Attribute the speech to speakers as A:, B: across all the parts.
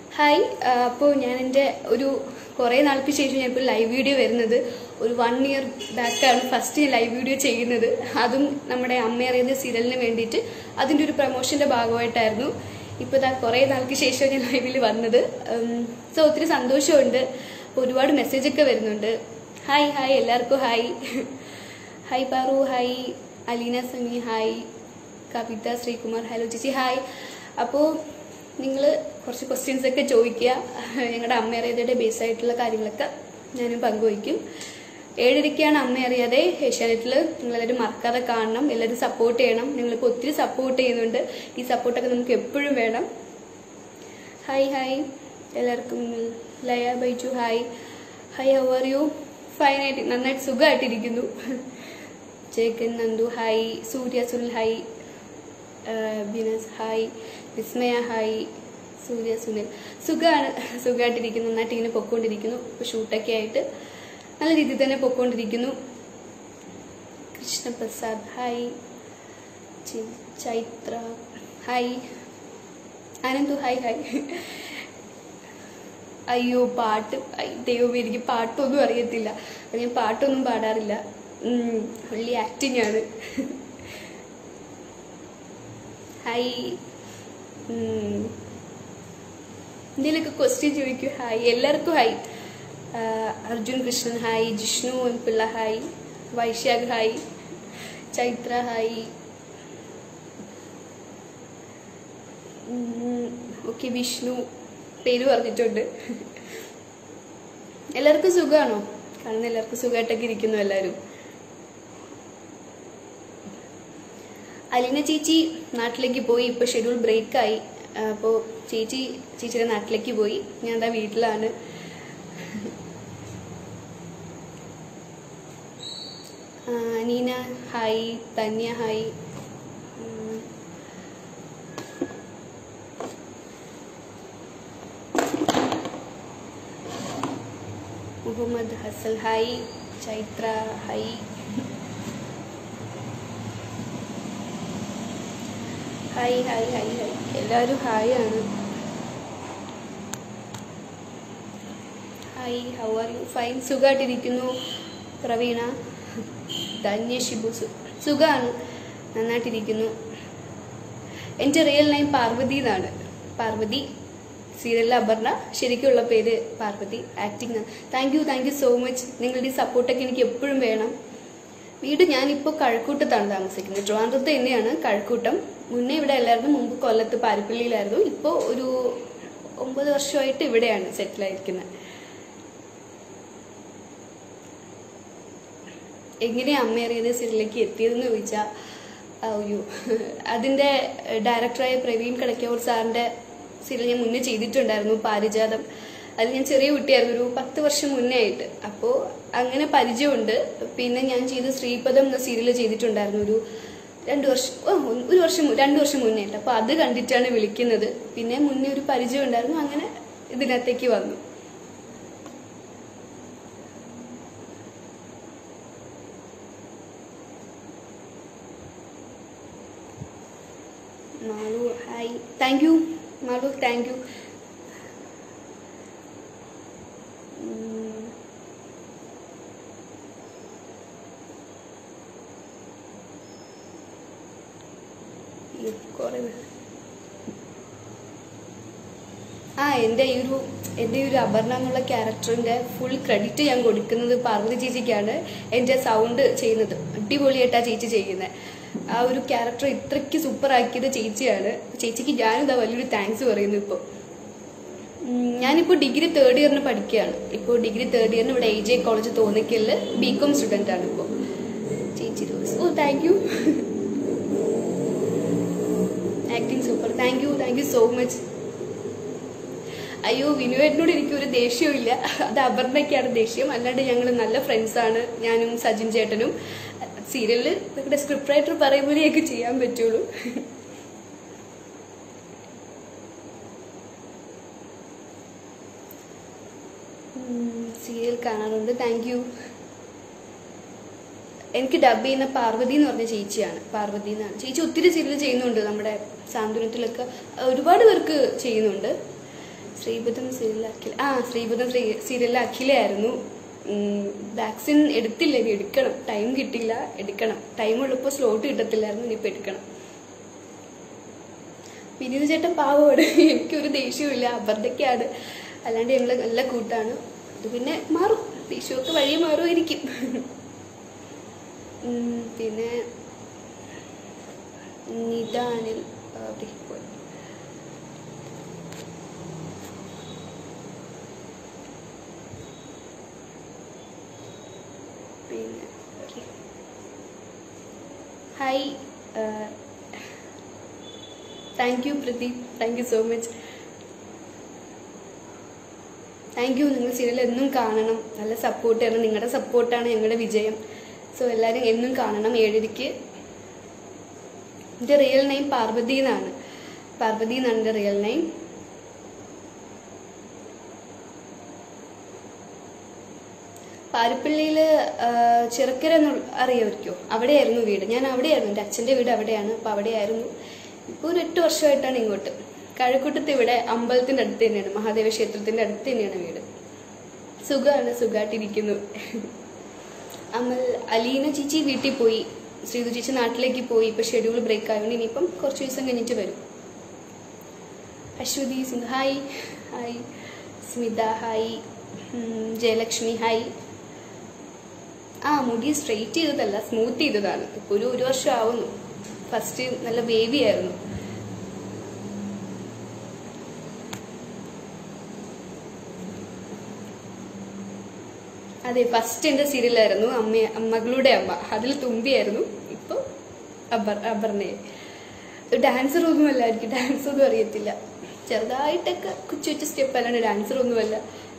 A: Hi അപ്പോൾ ഞാൻ എൻ്റെ ഒരു കുറേ നാൾക്ക് ശേഷം ഞാൻ ഇപ്പോൾ ലൈവ് വീഡിയോ വരുന്നത് ഒരു വൺ ഇയർ ബാക്കാണ് ഫസ്റ്റ് ഞാൻ ലൈവ് വീഡിയോ ചെയ്യുന്നത് അതും നമ്മുടെ അമ്മയറിയുന്ന സീരിയലിന് വേണ്ടിയിട്ട് അതിൻ്റെ ഒരു പ്രൊമോഷൻ്റെ ഭാഗമായിട്ടായിരുന്നു ഇപ്പോൾ ഇതാ കുറേ നാൾക്ക് ശേഷം ഞാൻ ലൈവിൽ വന്നത് സോ ഒത്തിരി സന്തോഷമുണ്ട് അപ്പോൾ ഒരുപാട് മെസ്സേജൊക്കെ വരുന്നുണ്ട് ഹായ് ഹായ് എല്ലാവർക്കും hi hi Paru hi Aleena Sami hi Kavitha Sreekumar hello ചേച്ചി ഹായ് അപ്പോൾ നിങ്ങൾ കുറച്ച് ക്വസ്റ്റ്യൻസ് ഒക്കെ ചോദിക്കുക ഞങ്ങളുടെ അമ്മ അറിയാതെ ബേസ് ആയിട്ടുള്ള കാര്യങ്ങളൊക്കെ ഞാനും പങ്കുവയ്ക്കും ഏഴരയ്ക്കാണ് അമ്മ അറിയാതെ ഏഷ്യാനെറ്റിൽ നിങ്ങളെല്ലാവരും മറക്കാതെ കാണണം എല്ലാവരും സപ്പോർട്ട് ചെയ്യണം നിങ്ങളിപ്പോൾ ഒത്തിരി സപ്പോർട്ട് ചെയ്യുന്നുണ്ട് ഈ സപ്പോർട്ടൊക്കെ നമുക്ക് എപ്പോഴും വേണം ഹായ് ഹായ് എല്ലാവർക്കും Laya Baiju hi hi how are you ഫൈനായിട്ട് നന്നായിട്ട് സുഖമായിട്ടിരിക്കുന്നു ജേക്കൻ Nandu hi Surya Sunil hi Binas hi Vismaya hi Surya Sunil സുഖമാണ് സുഖമായിട്ടിരിക്കുന്നു നന്നായിട്ട് ഇങ്ങനെ പൊക്കോണ്ടിരിക്കുന്നു ഇപ്പോൾ ഷൂട്ടൊക്കെ ആയിട്ട് നല്ല രീതിയിൽ തന്നെ പൊക്കോണ്ടിരിക്കുന്നു കൃഷ്ണപ്രസാദ് ഹായ് ചി- Chaitra hi Anandu hi hi അയ്യോ പാട്ട് ഐ, ദൈവമേ എനിക്ക് പാട്ടൊന്നും അറിയത്തില്ല അത് ഞാൻ പാട്ടൊന്നും പാടാറില്ല ഒള്ളി ആക്ടിങ് ആണ് ഹായ് എന്തെങ്കിലുമൊക്കെ ക്വസ്റ്റ്യൻ ചോദിക്കൂ ഹായ് എല്ലാവർക്കും ഹായ് ആ, Arjun Krishnan hi Jishnu M Pillai hi Vaishakh hi Chaitra hi okay Vishnu പേര് പറഞ്ഞിട്ടുണ്ട് എല്ലാവർക്കും സുഖമാണോ കാണുന്ന എല്ലാവർക്കും സുഖമായിട്ടൊക്കെ ഇരിക്കുന്നു എല്ലാവരും അലീന ചേച്ചി നാട്ടിലേക്ക് പോയി ഇപ്പൊ ഷെഡ്യൂൾ ബ്രേക്കായി അപ്പോൾ ചേച്ചി ചേച്ചിയുടെ നാട്ടിലേക്ക് പോയി ഞാൻ എന്താ വീട്ടിലാണ് ആ, നീന ഹായ് തന്യ ഹായ് ഉം. Muhammad Hasal hi Chaitra hi hi hi hi hi എല്ലാവരും ഹായ് ആണ് hi how are you fine സുഖമായിട്ടിരിക്കുന്നു പ്രവീണ ധന്യ ഷിബു സു സുഖമാണ് നന്നായിട്ടിരിക്കുന്നു എൻ്റെ റിയൽ നെയിം പാർവതി എന്നാണ് പാർവതി സീരിയലിലെ അപർണ ശരിക്കുള്ള പേര് Parvathy acting thank you thank you so much നിങ്ങളുടെ ഈ സപ്പോർട്ടൊക്കെ എനിക്ക് എപ്പോഴും വേണം വീട് ഞാനിപ്പോൾ കഴക്കൂട്ടത്താണ് താമസിക്കുന്നത് ട്രിവാൻഡ്രത്ത് തന്നെയാണ് കഴക്കൂട്ടം മുന്നേ ഇവിടെ അല്ലായിരുന്നു മുമ്പ് കൊല്ലത്ത് പാരിപ്പള്ളിയിലായിരുന്നു ഇപ്പോൾ ഒരു ഒമ്പത് വർഷമായിട്ട് ഇവിടെയാണ് സെറ്റിൽ ആയിരിക്കുന്നത് എങ്ങനെയാ അമ്മ അറിയാതെ സീരിയലിലേക്ക് എത്തിയതെന്ന് ചോദിച്ചാൽ അയ്യോ അതിന്റെ ഡയറക്ടറായ പ്രവീൺ കടക്കോർ സാറിന്റെ സീരിയൽ ഞാൻ മുന്നേ ചെയ്തിട്ടുണ്ടായിരുന്നു പാരിജാതം അത് ഞാൻ ചെറിയ കുട്ടിയായിരുന്നു ഒരു പത്ത് വർഷം മുന്നേ ആയിട്ട് അപ്പോൾ അങ്ങനെ പരിചയമുണ്ട് പിന്നെ ഞാൻ ചെയ്ത ശ്രീപദം എന്ന സീരിയൽ ചെയ്തിട്ടുണ്ടായിരുന്നു ഒരു രണ്ട് വർഷം ഓ, ഒരു വർഷം മു- രണ്ട് വർഷം മുന്നേ ആയിട്ട് അപ്പോൾ അത് കണ്ടിട്ടാണ് വിളിക്കുന്നത് പിന്നെ മുന്നേ ഒരു പരിചയം ഉണ്ടായിരുന്നു അങ്ങനെ ഇതിനകത്തേക്ക് വന്നു Malu hi thank you Malu thank you കുറെ ആ എൻ്റെ ഈ ഒരു എൻ്റെ ഈ ഒരു അപർണ എന്നുള്ള ക്യാരക്ടറിന്റെ ഫുൾ ക്രെഡിറ്റ് ഞാൻ കൊടുക്കുന്നത് പാർവതി ചേച്ചിക്കാണ് എൻ്റെ സൗണ്ട് ചെയ്യുന്നത് അടിപൊളിയായിട്ടാ ചേച്ചി ചെയ്യുന്നത് ആ ഒരു ക്യാരക്ടർ ഇത്രയ്ക്ക് സൂപ്പർ ആക്കിയത് ചേച്ചിയാണ് ചേച്ചിക്ക് ഞാനും ഇതാ വലിയൊരു താങ്ക്സ് പറയുന്നു ഇപ്പോൾ ഞാനിപ്പോൾ ഡിഗ്രി തേർഡ് ഇയറിന് പഠിക്കുകയാണ് ഇപ്പോൾ ഡിഗ്രി തേർഡ് ഇയറിന് ഇവിടെ എ ജെ കോളേജ് തോന്നിക്കലിൽ ബി കോം സ്റ്റുഡൻ്റ് ആണ് ഇപ്പോൾ ചേച്ചി റോസ് ഓ thank you acting super thank you thank you so much അയ്യോ വിനുവേട്ടനോട് എനിക്ക് ഒരു ദേഷ്യമില്ല അത് അപർണയ്ക്കാണ് ദേഷ്യം അല്ലാണ്ട് ഞങ്ങൾ നല്ല ഫ്രണ്ട്സ് ആണ് ഞാനും സജിൻ ചേട്ടനും സീരിയലിൽ നിങ്ങളുടെ സ്ക്രിപ്റ്റ് റൈറ്റർ പറയുമ്പോഴേക്ക് ചെയ്യാൻ പറ്റുള്ളൂ സീരിയൽ കാണാറുണ്ട് താങ്ക് യു എനിക്ക് ഡബ് ചെയ്യുന്ന പാർവതി എന്ന് പറഞ്ഞ ചേച്ചിയാണ് പാർവതി എന്നാണ് ചേച്ചി ഒത്തിരി സീരിയൽ ചെയ്യുന്നുണ്ട് നമ്മുടെ സാന്ത്വനത്തിലൊക്കെ ഒരുപാട് പേർക്ക് ചെയ്യുന്നുണ്ട് ശ്രീബുദ്ധം സീരിയൽ അഖില ആ ശ്രീബുദ്ധം സീരിയൽ അഖിലയായിരുന്നു വാക്സിൻ എടുത്തില്ല ഇനി എടുക്കണം ടൈം കിട്ടില്ല എടുക്കണം ടൈം ഉള്ളപ്പോൾ സ്ലോട്ട് കിട്ടത്തില്ലായിരുന്നു ഇനിയിപ്പോൾ എടുക്കണം വിനീത് ചേട്ടൻ പാവമാണ് എനിക്കൊരു ദേഷ്യമില്ല അബദ്ധക്കാണ് അല്ലാണ്ട് ഞങ്ങൾ നല്ല കൂട്ടാണ് അത് പിന്നെ മാറും ദേഷ്യമൊക്കെ വഴിയെ മാറുമായിരിക്കും ഉം, പിന്നെ നിദാനിൽ അവിടെ പോയി പിന്നെ hi thank you Pradeep thank you so much thank you നിങ്ങൾ സീരിയൽ എന്നും കാണണം നല്ല സപ്പോർട്ട് തരണം നിങ്ങളുടെ സപ്പോർട്ടാണ് ഞങ്ങളുടെ വിജയം സോ എല്ലാവരും എന്നും കാണണം ഏഴരയ്ക്ക് എൻ്റെ റിയൽ നെയിം പാർവതി എന്നാണ് പാർവതി എന്നാണ് എൻ്റെ റിയൽ നെയിം പാരിപ്പള്ളിയിൽ ചിറക്കര എന്നുള്ള അറിയാമായിരിക്കോ അവിടെയായിരുന്നു വീട് ഞാൻ അവിടെയായിരുന്നു എൻ്റെ അച്ഛൻ്റെ വീട് അവിടെയാണ് അപ്പോൾ അവിടെയായിരുന്നു ഇപ്പോൾ ഒരു എട്ട് വർഷമായിട്ടാണ് ഇങ്ങോട്ട് കഴക്കൂട്ടത്ത് ഇവിടെ അമ്പലത്തിൻ്റെ അടുത്ത് തന്നെയാണ് മഹാദേവ ക്ഷേത്രത്തിൻ്റെ അടുത്ത് തന്നെയാണ് വീട് സുഖമാണ് സുഖമായിട്ടിരിക്കുന്നു അമൽ അലീന ചേച്ചി വീട്ടിൽ പോയി ശ്രീതു ചേച്ചി നാട്ടിലേക്ക് പോയി ഇപ്പൊ ഷെഡ്യൂൾ ബ്രേക്ക് ആയതുകൊണ്ട് ഇനിയിപ്പം കുറച്ച് ദിവസം കഴിഞ്ഞിട്ട് വരും Aswathy Singh hi hi Smitha hi ഉം, ജയലക്ഷ്മി ഹായ് ആ മുടി സ്ട്രെയിറ്റ് ചെയ്തതല്ല സ്മൂത്ത് ചെയ്തതാണ് ഇപ്പൊ ഒരു ഒരു വർഷം ആവുന്നു ഫസ്റ്റ് നല്ല വേവി ആയിരുന്നു അതെ ഫസ്റ്റ് എന്റെ സീരിയലായിരുന്നു അമ്മ മകളുടെ അമ്മ അതിൽ തുമ്പിയായിരുന്നു ഇപ്പൊ അബർ അബർണയെ ഡാൻസർ ഒന്നുമല്ല എനിക്ക് ഡാൻസ് ഒന്നും അറിയത്തില്ല ചെറുതായിട്ടൊക്കെ കൊച്ചു കൊച്ചു സ്റ്റെപ്പ് അല്ലാണ്ട് ഡാൻസർ ഒന്നുമല്ല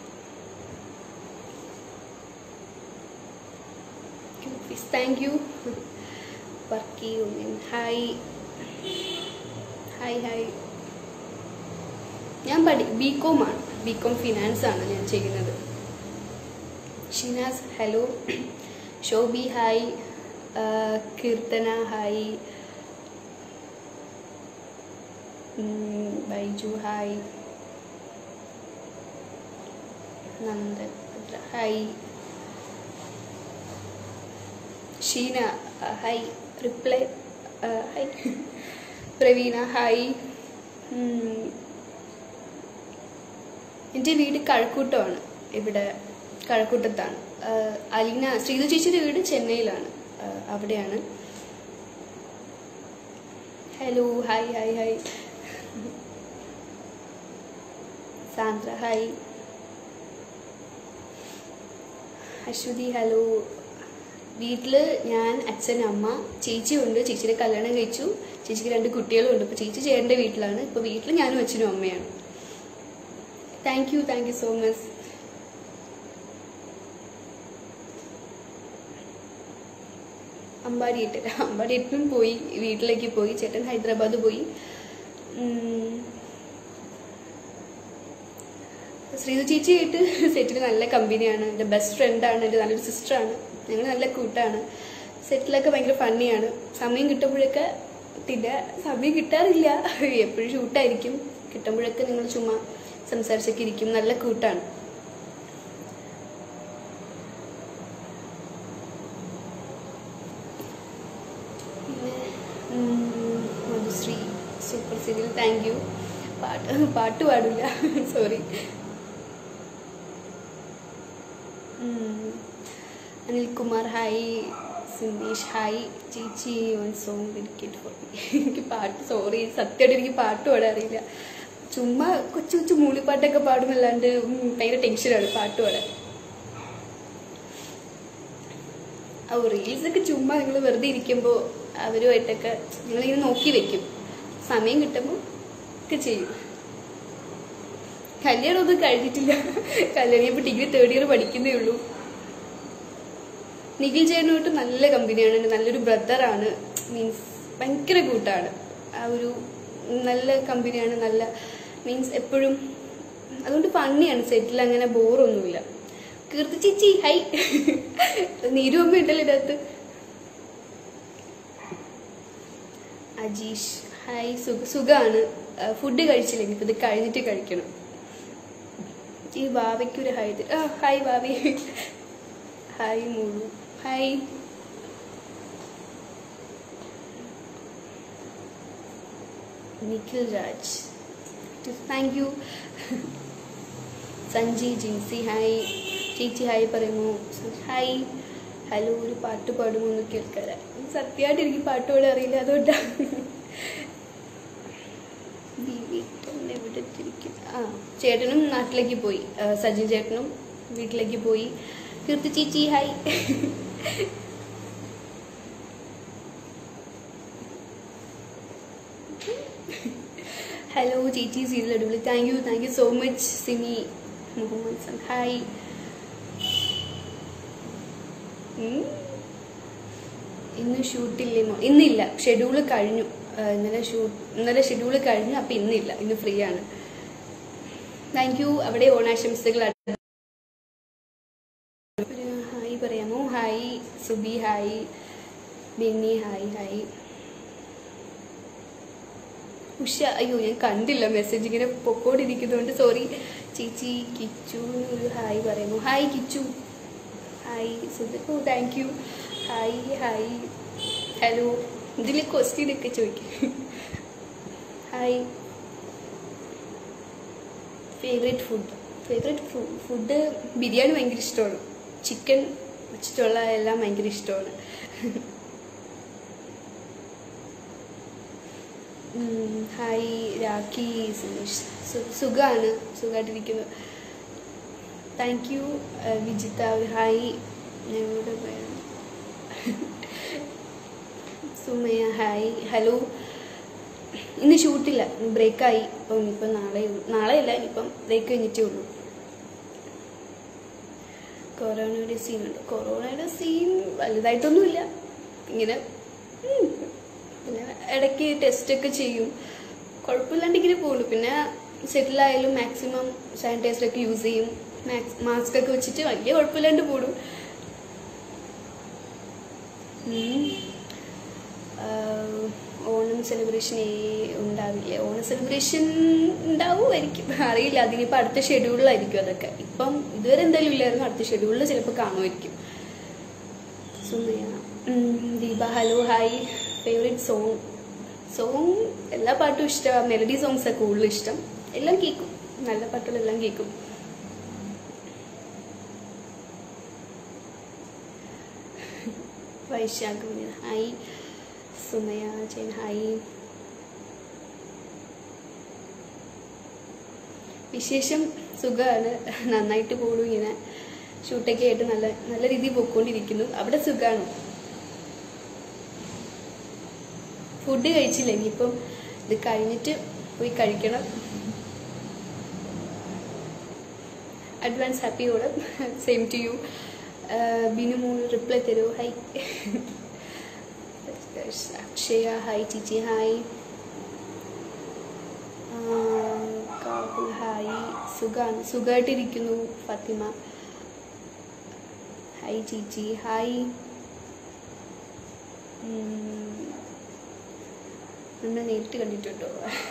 A: thank you Varkey woman hi hi hi ഞാൻ പഠി ബി കോം ആണ് ബി കോം ഫിനാൻസ് ആണ് ഞാൻ ചെയ്യുന്നത് ഷിനാസ് ഹലോ ശോഭി ഹായ് ആ, കീർത്തന ഹായ് ഉം, ബൈജു ഹായ് നന്ദൻ ഹായ് ഷീന ആ, ഹായ് റിപ്ലൈ ആ, ഹായ് പ്രവീണ ഹായ് ഉം, എൻ്റെ വീട് കഴക്കൂട്ടമാണ് ഇവിടെ കഴക്കൂട്ടത്താണ് ആഹ് അലീന ശ്രീതു ചേച്ചിയുടെ വീട് ചെന്നൈയിലാണ് ആഹ് അവിടെയാണ് hello hi hi hi Sandra hi Aswathy hello വീട്ടില് ഞാൻ അച്ഛൻ അമ്മ ചേച്ചിയുണ്ട് ചേച്ചിയുടെ കല്യാണം കഴിച്ചു ചേച്ചിക്ക് രണ്ട് കുട്ടികളും ഉണ്ട് ഇപ്പൊ ചേച്ചി ചേട്ടൻ്റെ വീട്ടിലാണ് ഇപ്പൊ വീട്ടിൽ ഞാനും അച്ഛനും അമ്മയാണ് thank you thank you so much അമ്പാടിയിട്ട് അമ്പാടിയിട്ടും പോയി വീട്ടിലേക്ക് പോയി ചേട്ടൻ ഹൈദരാബാദ് പോയി ഉം. ശ്രീതു ചേച്ചിയായിട്ട് സെറ്റിൽ നല്ല കമ്പനിയാണ് എൻ്റെ ബെസ്റ്റ് ഫ്രണ്ടാണ് എൻ്റെ നല്ലൊരു സിസ്റ്ററാണ് ഞങ്ങൾ നല്ല കൂട്ടാണ് സെറ്റിലൊക്കെ ഭയങ്കര ഫണ്ണിയാണ് സമയം കിട്ടുമ്പോഴൊക്കെ പിന്നെ സമയം കിട്ടാറില്ല എപ്പോഴും ഷൂട്ടായിരിക്കും കിട്ടുമ്പോഴൊക്കെ നിങ്ങൾ ചുമ്മാ സംസാരിച്ചൊക്കെ ഇരിക്കും നല്ല കൂട്ടാണ് പിന്നെ ഉം, Madhusree super serial thank you പാട്ട് പാട്ട് പാടില്ല sorry Anilkumar hi Sundesh hi ചേച്ചി one song dedicate for me എനിക്ക് പാട്ട് സോറി സത്യമായിട്ട് എനിക്ക് പാട്ട് പാടാൻ അറിയില്ല ചുമ്മാ കൊച്ചു കൊച്ചു മൂളിപ്പാട്ടൊക്കെ പാടുമല്ലാണ്ട് ഉം, ഭയങ്കര ടെൻഷനാണ് പാട്ട് പാടാൻ ഓ റീൽസ് ഒക്കെ ചുമ്മാ നിങ്ങൾ വെറുതെ ഇരിക്കുമ്പോൾ അവരുമായിട്ടൊക്കെ നിങ്ങളിങ്ങനെ നോക്കി വെക്കും സമയം കിട്ടുമ്പോൾ ഒക്കെ ചെയ്യും കല്യാണം ഒന്നും കഴിഞ്ഞിട്ടില്ല കല്യാണം ഇപ്പോൾ ഡിഗ്രി തേർഡ് ഇയർ പഠിക്കുന്നേ ഉള്ളൂ നിഖിൽ ചേട്ടനുമായിട്ട് നല്ല കമ്പനിയാണ് എൻ്റെ നല്ലൊരു ബ്രദറാണ് മീൻസ് ഭയങ്കര കൂട്ടാണ് ആ ഒരു നല്ല കമ്പനിയാണ് നല്ല മീൻസ് എപ്പോഴും അതുകൊണ്ട് ഫണ്ണിയാണ് സെറ്റിൽ അങ്ങനെ ബോറൊന്നുമില്ല കീർത്തി ചേച്ചി ഹൈ നീരു അമ്മ ഉണ്ടല്ലോ ഇതിനകത്ത് അജീഷ് ഹായ് സുഖ സുഖമാണ് ഫുഡ് കഴിച്ചില്ല ഇനിയിപ്പോൾ ഇത് കഴിഞ്ഞിട്ട് കഴിക്കണം ഈ ഭാവയ്ക്കൊരു ഹായ് തരും ആ ഹായ് ഭാവി ഹായ് മുഴു hi Nikhil Raj thank you Sanji Jincy hi ചേച്ചി ഹായ് പറയുമോ ഹായ് ഹലോ ഒരു പാട്ട് പാടുമോ എന്ന് കേൾക്കാതെ സത്യമായിട്ട് എനിക്ക് പാട്ട് പാടാൻ അറിയില്ല അതുകൊണ്ടാണ് വീട്ടിൽ എവിടെ തിരിക്കും ആ ചേട്ടനും നാട്ടിലേക്ക് പോയി ആ, സജിൻ ചേട്ടനും വീട്ടിലേക്ക് പോയി കീർത്തി ചേച്ചി ഹായ് ഹലോ ചേച്ചി സീരിയൽ അടിപൊളി thank you thank you so much Simi Muhammad സൻ ഹായ് ഉം. ഇന്ന് ഷൂട്ടില്ലേ മോ ഇന്നില്ല ഷെഡ്യൂള് കഴിഞ്ഞു ആ, ഇന്നലെ ഷൂട്ട് ഇന്നലെ ഷെഡ്യൂള് കഴിഞ്ഞു അപ്പം ഇന്നില്ല ഇന്ന് ഫ്രീ ആണ് താങ്ക് യു അവിടെ ഓണാശംസകൾ ഒരു ഹായ് പറയാമോ hi Subi hi Benny hi hi Usha അയ്യോ ഞാൻ കണ്ടില്ല മെസ്സേജ് ഇങ്ങനെ പൊക്കോണ്ടിരിക്കുന്നതുകൊണ്ട് സോറി ചേച്ചി കിച്ചു ഒരു ഹായ് പറയുമോ ഹായ് കിച്ചു ഹായ് സുധ ഓ thank you hi hi hello ഇതിൽ ക്വസ്റ്റ്യൻ ഒക്കെ ചോദിക്കും hi favourite food favourite food biryani ഭയങ്കര ഇഷ്ടമാണ് ചിക്കൻ വെച്ചിട്ടുള്ള എല്ലാം ഭയങ്കര ഇഷ്ടമാണ് ഉം, ഹായ് രാഖി സുനീഷ് സു- സുഖാണ് സുഖമായിട്ടിരിക്കുന്നു താങ്ക് യു വിജിത്ത ഒരു ഹായ് ഞങ്ങളുടെ പേര് സുമയ ഹായ് ഹലോ ഇന്ന് ഷൂട്ടില്ല ബ്രേക്കായി അപ്പം ഇനിയിപ്പം നാളെ നാളെ ഇല്ല ഇനിയിപ്പം ബ്രേക്ക് കഴിഞ്ഞിട്ടേ ഉള്ളൂ കൊറോണയുടെ സീൻ ഉണ്ട് കൊറോണയുടെ സീൻ വലുതായിട്ടൊന്നുമില്ല ഇങ്ങനെ ഉം, പിന്നെ ഇടയ്ക്ക് ടെസ്റ്റ് ഒക്കെ ചെയ്യും കുഴപ്പമില്ലാണ്ട് ഇങ്ങനെ പോകുള്ളൂ പിന്നെ സെറ്റിലായാലും മാക്സിമം സാനിറ്റൈസർ ഒക്കെ യൂസ് ചെയ്യും മാസ്ക് ഒക്കെ വെച്ചിട്ട് വലിയ കുഴപ്പമില്ലാണ്ട് പോടും ഉം. ആഹ് ഓണം സെലിബ്രേഷൻ ഉണ്ടാവില്ല ഓണം സെലിബ്രേഷൻ ഉണ്ടാവുമായിരിക്കും അറിയില്ല അതിനിപ്പോൾ അടുത്ത ഷെഡ്യൂളിലായിരിക്കും അതൊക്കെ ഇപ്പം ഇതുവരെ എന്തായാലും ഇല്ലായിരുന്നു അടുത്ത ഷെഡ്യൂളിൽ ചിലപ്പോൾ കാണുമായിരിക്കും സുമയ ഉം, Deepa hello hi favourite song song എല്ലാ പാട്ടും ഇഷ്ടമാണ് മെലഡി സോങ്സ് ഒക്കെ കൂടുതൽ ഇഷ്ടം എല്ലാം കേൾക്കും നല്ല പാട്ടുകളെല്ലാം കേൾക്കും വൈശാഖ് മീന ഹായ് സുമയ ജയൻ ഹായ് വിശേഷം സുഖമാണ് നന്നായിട്ട് പോണു ഇങ്ങനെ ഷൂട്ടൊക്കെ ആയിട്ട് നല്ല നല്ല രീതിയിൽ പോയിക്കൊണ്ടിരിക്കുന്നു അവിടെ സുഖമാണ് ഫുഡ് കഴിച്ചില്ല ഇനിയിപ്പം ഇത് കഴിഞ്ഞിട്ട് പോയി കഴിക്കണം advance happy Onam same to you Binu മൂന്ന് റിപ്ലൈ തരൂ hi Akshaya hi Chichi hi Kahul hi സുഖാണ് സുഖമായിട്ടിരിക്കുന്നു ഫാത്തിമ ഹായ് ചേച്ചി ഹായ് ഉം, നമ്മൾ നേരിട്ട് കണ്ടിട്ടുണ്ടോ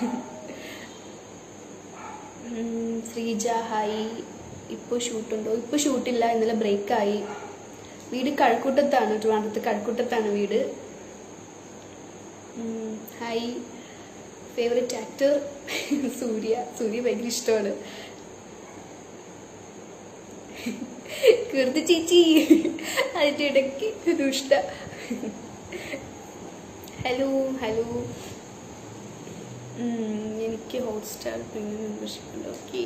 A: ഉം, ശ്രീജ ഹായ് ഇപ്പോൾ ഷൂട്ടുണ്ടോ ഇപ്പോൾ ഷൂട്ടില്ല ഇന്നലെ ബ്രേക്കായി വീട് കഴക്കൂട്ടത്താണ് ട്രിവാൻഡ്രത്ത് കഴക്കൂട്ടത്താണ് വീട് ഉം, hi favourite actor Surya Surya ഭയങ്കര ഇഷ്ടമാണ് കീർത്തി ചേച്ചി അതിൻ്റെ ഇടയ്ക്ക് ദുഷ്ട ഹലോ ഹലോ എനിക്ക് ഹോട്ട്സ്റ്റാർ പ്രീമിയം മെമ്പർഷിപ്പ് ഉണ്ട് okay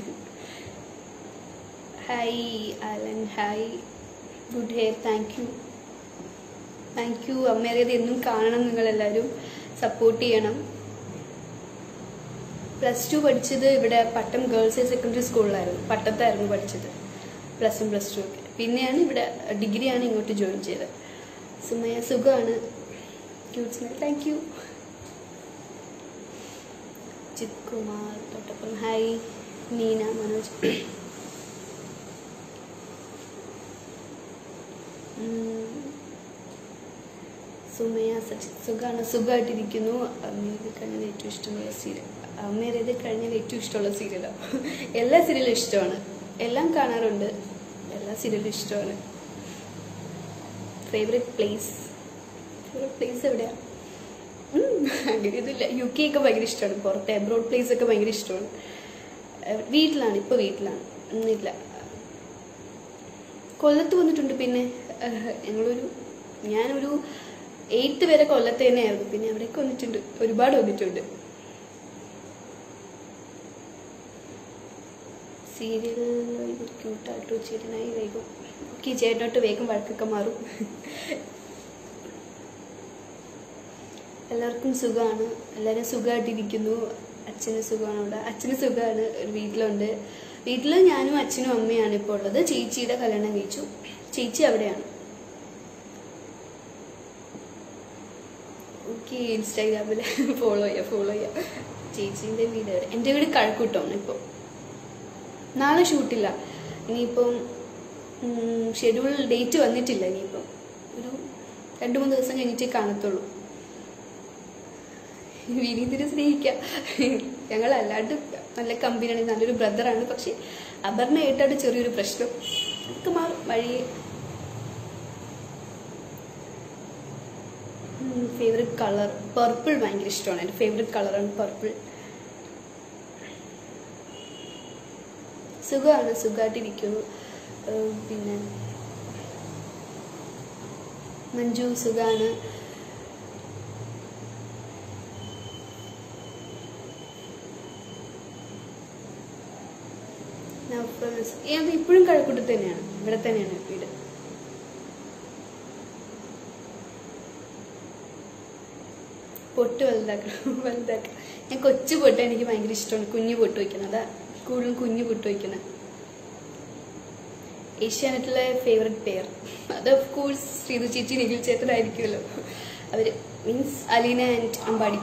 A: hi Alan hi good hair thank you thank you അമ്മേറിയത് എന്നും കാണണം നിങ്ങളെല്ലാവരും സപ്പോർട്ട് ചെയ്യണം പ്ലസ് ടു പഠിച്ചത് ഇവിടെ പട്ടം ഗേൾസ് ഹയർ സെക്കൻഡറി സ്കൂളിലായിരുന്നു പട്ടത്തായിരുന്നു പഠിച്ചത് പ്ലസ് വൺ പ്ലസ് ടു ഒക്കെ പിന്നെയാണ് ഇവിടെ ഡിഗ്രിയാണ് ഇങ്ങോട്ട് ജോയിൻ ചെയ്തത് സുമയ സുഖമാണ് cute smell thank you Jith Kumar തൊട്ടപ്പം ഹായ് നീന മനോജ് ഉം. സുമയ സച്ചിൻ സുഖമാണ് സുഖമായിട്ടിരിക്കുന്നു അമ്മയത് കഴിഞ്ഞത് ഏറ്റവും ഇഷ്ടമുള്ള സീരിയൽ അമ്മേരത് കഴിഞ്ഞത് ഏറ്റവും ഇഷ്ടമുള്ള സീരിയലാണ് എല്ലാ സീരിയലും ഇഷ്ടമാണ് എല്ലാം കാണാറുണ്ട് എല്ലാ സീരിയലും ഇഷ്ടമാണ് ഫേവറേറ്റ് പ്ലേസ് ഫേവറേറ്റ് പ്ലേസ് എവിടെയാ ഉം, അങ്ങനെയൊന്നുമില്ല യു കെ ഒക്കെ ഭയങ്കര ഇഷ്ടമാണ് പുറത്തെ അബ്രോഡ് പ്ലേസ് ഒക്കെ ഭയങ്കര ഇഷ്ടമാണ് ഏഹ് വീട്ടിലാണ് ഇപ്പോൾ വീട്ടിലാണ് ഒന്നുമില്ല കൊല്ലത്ത് വന്നിട്ടുണ്ട് പിന്നെ ഏഹ് ഞങ്ങളൊരു ഞാനൊരു എയ്ത്ത് വരെ കൊല്ലത്ത് തന്നെയായിരുന്നു പിന്നെ അവിടേക്ക് വന്നിട്ടുണ്ട് ഒരുപാട് വന്നിട്ടുണ്ട് സീരിയൽ ക്യൂട്ടായിട്ട് ചേട്ടനായി വേഗം ഓക്കെ ചേട്ടനോട്ട് വേഗം വഴക്കൊക്കെ മാറും എല്ലാവർക്കും സുഖമാണ് എല്ലാവരും സുഖമായിട്ടിരിക്കുന്നു അച്ഛന് സുഖമാണ് അവിടെ അച്ഛന് സുഖമാണ് ഒരു വീട്ടിലുണ്ട് വീട്ടിൽ ഞാനും അച്ഛനും അമ്മയാണ് ഇപ്പോൾ ഉള്ളത് ചേച്ചിയുടെ കല്യാണം കഴിച്ചു ചേച്ചി അവിടെയാണ് ഓക്കെ ഇൻസ്റ്റാഗ്രാമിൽ ഫോളോ ചെയ്യാം ഫോളോ ചെയ്യാം ചേച്ചീൻ്റെ വീട് എവിടെ? എൻ്റെ വീട് കഴക്കൂട്ടമാണ് ഇപ്പോൾ നാളെ ഷൂട്ടില്ല ഇനിയിപ്പം ഷെഡ്യൂൾ ഡേറ്റ് വന്നിട്ടില്ല ഇനിയിപ്പം ഒരു രണ്ട് മൂന്ന് ദിവസം കഴിഞ്ഞിട്ടേ കാണത്തുള്ളൂ വിനീതിനെ സ്നേഹിക്കാം ഞങ്ങൾ അല്ലാണ്ട് നല്ല കമ്പനിയാണ് നല്ലൊരു ബ്രദറാണ് പക്ഷെ അപർണയായിട്ടാണ് ചെറിയൊരു പ്രശ്നം ഒക്കെ മാറും വഴിയെ ഫേവറേറ്റ് കളർ പർപ്പിൾ ഭയങ്കര ഇഷ്ടമാണ് എൻ്റെ ഫേവറേറ്റ് കളറാണ് പർപ്പിൾ സുഖമാണ് സുഖമായിട്ടിരിക്കുന്നു ഏഹ് പിന്നെ മഞ്ജു സുഖാണ് നൗഫൽസ് ഏ, അത് ഇപ്പോഴും കഴക്കൂട്ടത്ത് തന്നെയാണ് ഇവിടെ തന്നെയാണ് വീട് പൊട്ട് വലുതാക്കണം വലുതാക്കണം ഞാൻ കൊച്ചു പൊട്ട് എനിക്ക് ഭയങ്കര ഇഷ്ടമാണ് കുഞ്ഞു പൊട്ട് വയ്ക്കുന്നത് അതാ കൂടുതലും കുഞ്ഞു പൊട്ട് വയ്ക്കുന്നത് ഏഷ്യാനെറ്റിലെ ഫേവററ്റ് പെയർ അത് ഓഫ് കോഴ്സ് ശ്രീതു ചേച്ചി നിഖിൽ ചേട്ടനായിരിക്കുമല്ലോ അവര് means Aleena and Ambadi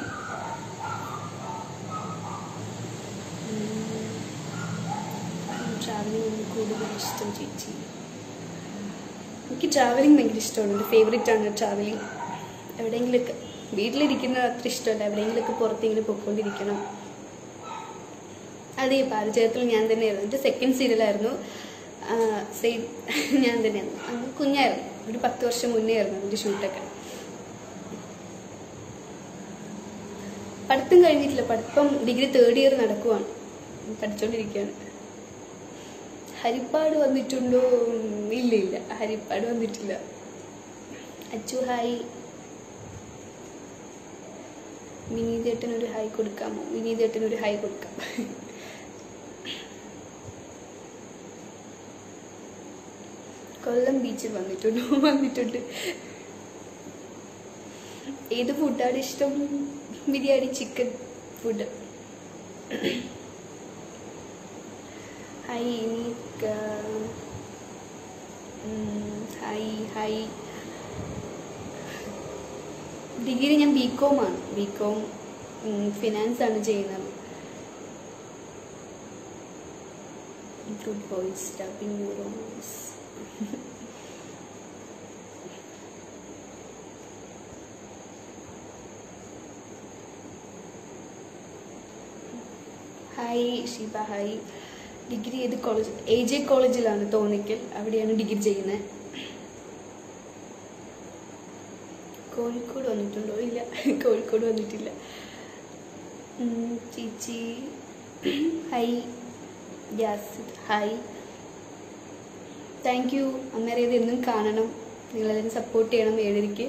A: travelling കൂടുതൽ ഇഷ്ടം ചേച്ചി എനിക്ക് ട്രാവലിംഗ് ഭയങ്കര ഇഷ്ടമാണ് എൻ്റെ ഫേവറേറ്റ് ആണ് ട്രാവലിംഗ് എവിടെയെങ്കിലുമൊക്കെ വീട്ടിലിരിക്കുന്നത് അത്ര ഇഷ്ടമല്ല എവിടെയെങ്കിലുമൊക്കെ പുറത്തിങ്ങനെ പൊയ്ക്കൊണ്ടിരിക്കണം അതെ പാരചയത്തിൽ ഞാൻ തന്നെയായിരുന്നു എൻ്റെ സെക്കൻഡ് സീരിയലായിരുന്നു സെയിം ഞാൻ തന്നെയായിരുന്നു അന്ന് കുഞ്ഞായിരുന്നു ഒരു പത്ത് വർഷം മുന്നേ ആയിരുന്നു അതിൻ്റെ ഷൂട്ടൊക്കെ പഠിത്തം കഴിഞ്ഞിട്ടില്ല പഠിത്തം ഡിഗ്രി തേർഡ് ഇയർ നടക്കുവാണ് പഠിച്ചുകൊണ്ടിരിക്കുകയാണ് ഹരിപ്പാട് വന്നിട്ടുണ്ടോ ഉം, ഇല്ല ഇല്ല ഹരിപ്പാട് വന്നിട്ടില്ല അച്ചു ഹായ് വിനീതേട്ടൻ ഒരു ഹായ് കൊടുക്കാമോ വിനീതേട്ടൻ ഒരു ഹായ് കൊടുക്കാം കൊല്ലം ബീച്ചിൽ വന്നിട്ടുണ്ടോ വന്നിട്ടുണ്ട് ഏത് ഫുഡാണ് ഇഷ്ടം ബിരിയാണി ചിക്കൻ ഫുഡ് ഹായ് നീക്ക ഹായ് ഹായ് ഡിഗ്രി ഞാൻ ബി കോം ആണ് ബി കോം ഫിനാൻസ് ആണ് ചെയ്യുന്നത് good boys dubbing romance hi Sheeba hi degree ഏത് കോളേജ് എ ജെ കോളേജിലാണ് തോന്നിക്കൽ അവിടെയാണ് ഡിഗ്രി ചെയ്യുന്നത് കോഴിക്കോട് വന്നിട്ടുണ്ടോ ഇല്ല കോഴിക്കോട് വന്നിട്ടില്ല ഉം, ചേച്ചി hi Yasid hi thank you അന്നേരം ഇത് എന്നും കാണണം നിങ്ങളെല്ലാവരും സപ്പോർട്ട് ചെയ്യണം ഏഴരയ്ക്ക്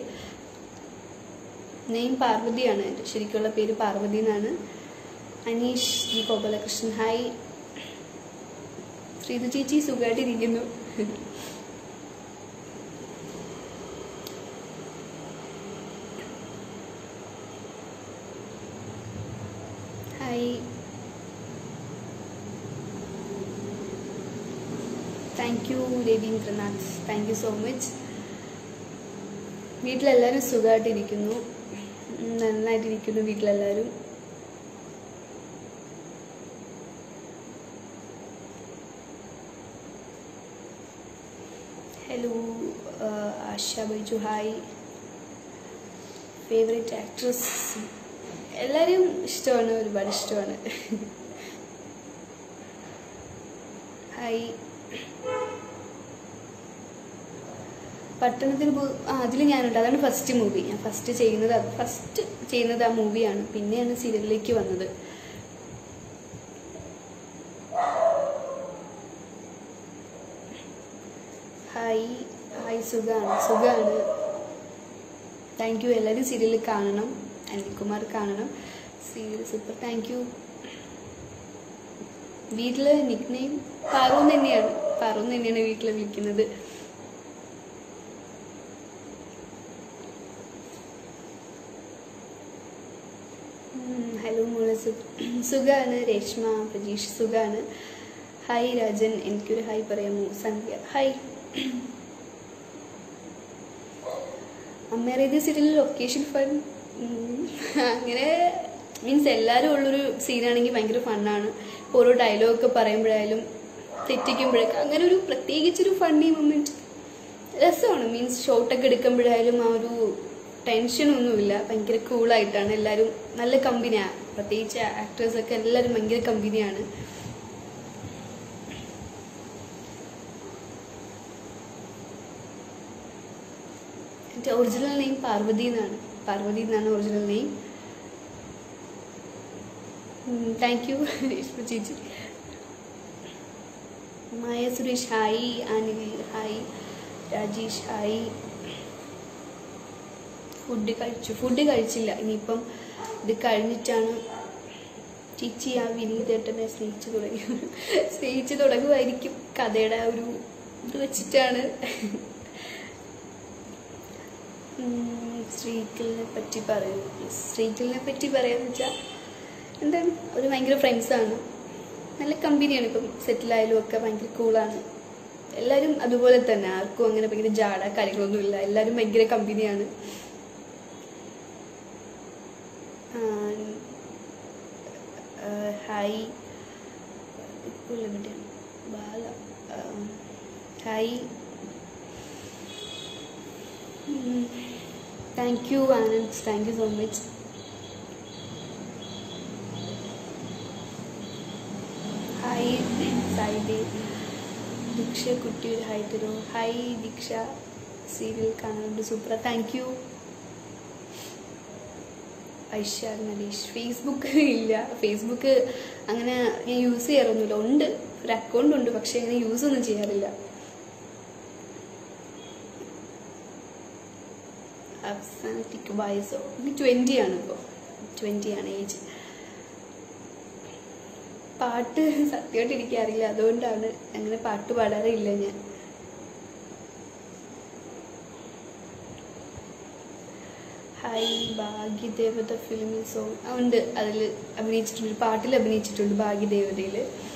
A: നെയിം പാർവതിയാണ് എൻ്റെ ശരിക്കുള്ള പേര് പാർവതി എന്നാണ് അനീഷ് ജി ഗോപാലകൃഷ്ണൻ ഹായ് ശ്രീതു ചേച്ചി സുഖമായിട്ടിരിക്കുന്നു hi thank you Ravindranath thank you so much വീട്ടിലെല്ലാവരും സുഖമായിട്ടിരിക്കുന്നു ഉം, നന്നായിട്ടിരിക്കുന്നു വീട്ടിലെല്ലാവരും hello Asha Baiju hi favourite actress എല്ലാവരെയും ഇഷ്ടമാണ് ഒരുപാട് ഇഷ്ടമാണ് ഹായ് പട്ടണത്തിന് പോ അതിൽ ഞാനുണ്ട് അതാണ് ഫസ്റ്റ് മൂവി ഞാൻ ഫസ്റ്റ് ചെയ്യുന്നത് ഫസ്റ്റ് ചെയ്യുന്നത് ആ മൂവിയാണ് പിന്നെയാണ് സീരിയലിലേക്ക് വന്നത് ഹായ് ഹായ് സുഖാണ് സുഖാണ് താങ്ക് യു എല്ലാവരും സീരിയൽ കാണണം അനിൽകുമാർ കാണണം സീരിയൽ സൂപ്പർ താങ്ക് യു വീട്ടില് നിക് നെയിം പാറു തന്നെയാണ് പാറു തന്നെയാണ് വീട്ടിൽ വിളിക്കുന്നത് ഉം, ഹലോ മോളെ സുഖാണ് രേഷ്മ പ്രജീഷ് സുഖാണ് ഹായ് രാജൻ എനിക്കൊരു ഹായ് പറയാമോ സന്ധ്യ ഹായ് അമ്മേറേത് സീരിയലിൽ ലൊക്കേഷൻ ഫൺ അങ്ങനെ മീൻസ് എല്ലാവരും ഉള്ളൊരു സീനാണെങ്കിൽ ഭയങ്കര ഫണ്ണാണ് ഓരോ ഡയലോഗൊക്കെ പറയുമ്പോഴായാലും തെറ്റിക്കുമ്പോഴൊക്കെ അങ്ങനെ ഒരു പ്രത്യേകിച്ചൊരു ഫണ്ണി മൊമെന്റ് രസമാണ് മീൻസ് ഷോട്ടൊക്കെ എടുക്കുമ്പോഴായാലും ആ ഒരു ടെൻഷനൊന്നുമില്ല ഭയങ്കര കൂളായിട്ടാണ് എല്ലാവരും നല്ല കമ്പനിയാണ് പ്രത്യേകിച്ച് ആക്ടേഴ്സൊക്കെ എല്ലാവരും ഭയങ്കര കമ്പനിയാണ് എൻ്റെ ഒറിജിനൽ നെയിം പാർവതി എന്നാണ് പാർവതി എന്നാണ് original name thank you Reshma ചേച്ചി Maya Suresh hi Anil hi Rajesh hi food കഴിച്ചു ഫുഡ് കഴിച്ചില്ല ഇനിയിപ്പം ഇത് കഴിഞ്ഞിട്ടാണ് ചേച്ചി ആ വിനീതേട്ടനെ സ്നേഹിച്ചു തുടങ്ങി സ്നേഹിച്ചു തുടങ്ങുമായിരിക്കും കഥയുടെ ആ ഒരു ഇത് വെച്ചിട്ടാണ് ഉം, ശ്രീകലിനെ പറ്റി പറയൂ ശ്രീകലിനെ പറ്റി പറയാന്ന് വെച്ചാൽ എന്താണ് ഒരു ഭയങ്കര ഫ്രണ്ട്സാണ് നല്ല കമ്പനിയാണ് ഇപ്പം സെറ്റിലായാലും ഒക്കെ ഭയങ്കര കൂളാണ് എല്ലാവരും അതുപോലെ തന്നെ ആർക്കും അങ്ങനെ ഭയങ്കര ജാട കാര്യങ്ങളൊന്നുമില്ല എല്ലാവരും ഭയങ്കര കമ്പനിയാണ് ഹായ് ഇപ്പോൾ എവിടെയാണ് Bala hi thank you Anand thank you so much hi സായിദേ ദീക്ഷ കുട്ടിയുടെ ഹായ് തരൂ ഹായ് ദീക്ഷ സീരിയൽ കാണാറുണ്ട് super thank you Aishad Naleesh Facebook ഇല്ല ഫേസ്ബുക്ക് അങ്ങനെ ഞാൻ യൂസ് ചെയ്യാറൊന്നുമില്ല ഉണ്ട് ഒരു അക്കൗണ്ട് ഉണ്ട് പക്ഷെ അങ്ങനെ യൂസ് ഒന്നും ചെയ്യാറില്ല അവസാനത്തേക്ക് വയസ്സോ എനിക്ക് ട്വൻറ്റി ആണ് ഇപ്പോൾ ട്വൻറ്റി ആണ് ഏജ് പാട്ട് സത്യമായിട്ട് എനിക്കറിയില്ല അതുകൊണ്ടാണ് അങ്ങനെ പാട്ട് പാടാറില്ല ഞാൻ ഹായ് ഭാഗ്യദേവത ഫിലിമിൽ സോങ് ആ, ഉണ്ട് അതിൽ അഭിനയിച്ചിട്ടുണ്ട് പാട്ടിൽ അഭിനയിച്ചിട്ടുണ്ട് ഭാഗ്യദേവതയിൽ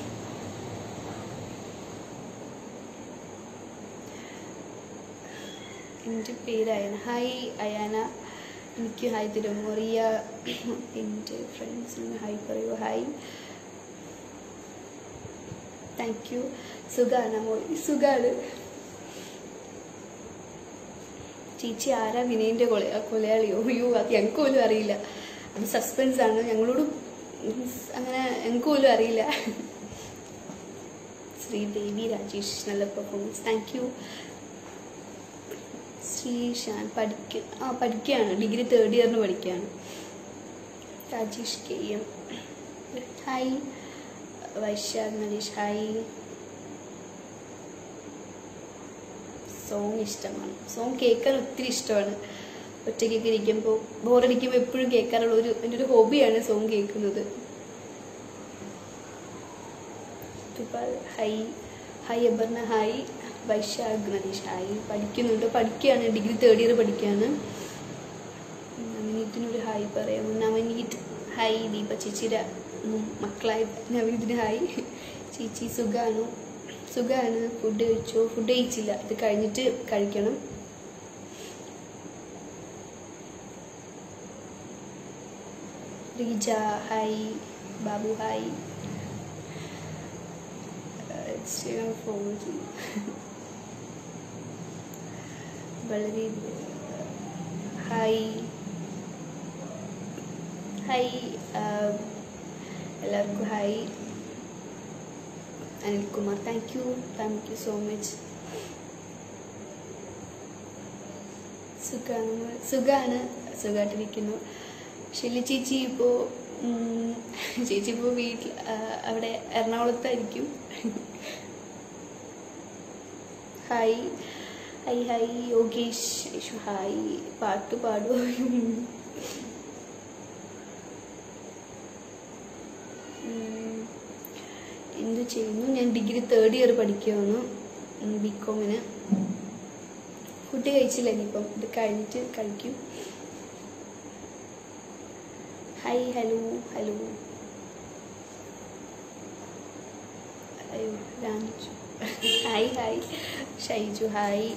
A: എൻ്റെ പേര് അയന ഹായ് അയാന എനിക്ക് ഹായ് തരും മൊറിയ എൻ്റെ ഫ്രണ്ട്സിന് ഹായ് പറയൂ ഹായ് താങ്ക് യു സുഖാണ് മോളി സുഖാണ് ചേച്ചി ആരാ വിനയന്റെ കൊല കൊലയാളിയോ അയ്യോ അത് ഞങ്ങൾക്ക് പോലും അറിയില്ല അത് സസ്പെൻസ് ആണ് ഞങ്ങളോട് means അങ്ങനെ ഞങ്ങൾക്ക് പോലും അറിയില്ല ശ്രീദേവി രാജേഷ് നല്ല പെർഫോമൻസ് താങ്ക് യു ശ്രീഷാൻ പഠിക്ക ആ പഠിക്കുകയാണ് ഡിഗ്രി തേർഡ് ഇയറിന് പഠിക്കുകയാണ് Rajesh K M hi Vaishakh Naresh hi song ഇഷ്ടമാണ് സോങ് കേൾക്കാൻ ഒത്തിരി ഇഷ്ടമാണ് ഒറ്റയ്ക്കൊക്കെ ഇരിക്കുമ്പോൾ ബോറടിക്കുമ്പോൾ എപ്പോഴും കേൾക്കാറുള്ള ഒരു എൻ്റെ ഒരു ഹോബിയാണ് സോങ് കേൾക്കുന്നത് Thupal hi hi Aparna hi Vaishakh Naresh hi പഠിക്കുന്നുണ്ട് പഠിക്കുകയാണ് ഡിഗ്രി തേർഡ് ഇയർ പഠിക്കുകയാണ് നവനീതിനൊരു ഹായ് പറയാമോ നവനീത് ഹായ് ദീപ ചേച്ചിയുടെ ഉം, മക്കളായ നവനീതിന് ഹായ് ചേച്ചി സുഖാണോ സുഖമാണ് ഫുഡ് കഴിച്ചോ ഫുഡ് കഴിച്ചില്ല ഇത് കഴിഞ്ഞിട്ട് കഴിക്കണം Reeja hi Babu hi Instagram follow ചെയ്യും വളരെ ഹായ് ഹായ് എല്ലാവർക്കും hi Anilkumar thank you thank you so much സുഖാണ് സുഖാണ് സുഖമായിട്ടിരിക്കുന്നു ഷെല്ലി ചേച്ചി ഇപ്പോൾ ചേച്ചി ഇപ്പോൾ വീട്ടിൽ ആ, അവിടെ എറണാകുളത്തായിരിക്കും hi hi hi Yogesh Yeshu hi പാട്ട് പാടുമോ ഉം. എന്ത് ചെയ്യുന്നു ഞാൻ ഡിഗ്രി തേർഡ് ഇയർ പഠിക്കുകയാണ് ബി കോമിന് ഫുഡ് കഴിച്ചില്ല ഇനിയിപ്പം ഇത് കഴിഞ്ഞിട്ട് കഴിക്കും ഹായ് ഹലോ ഹലോ അയ്യോ Raju hi hi Shaiju hi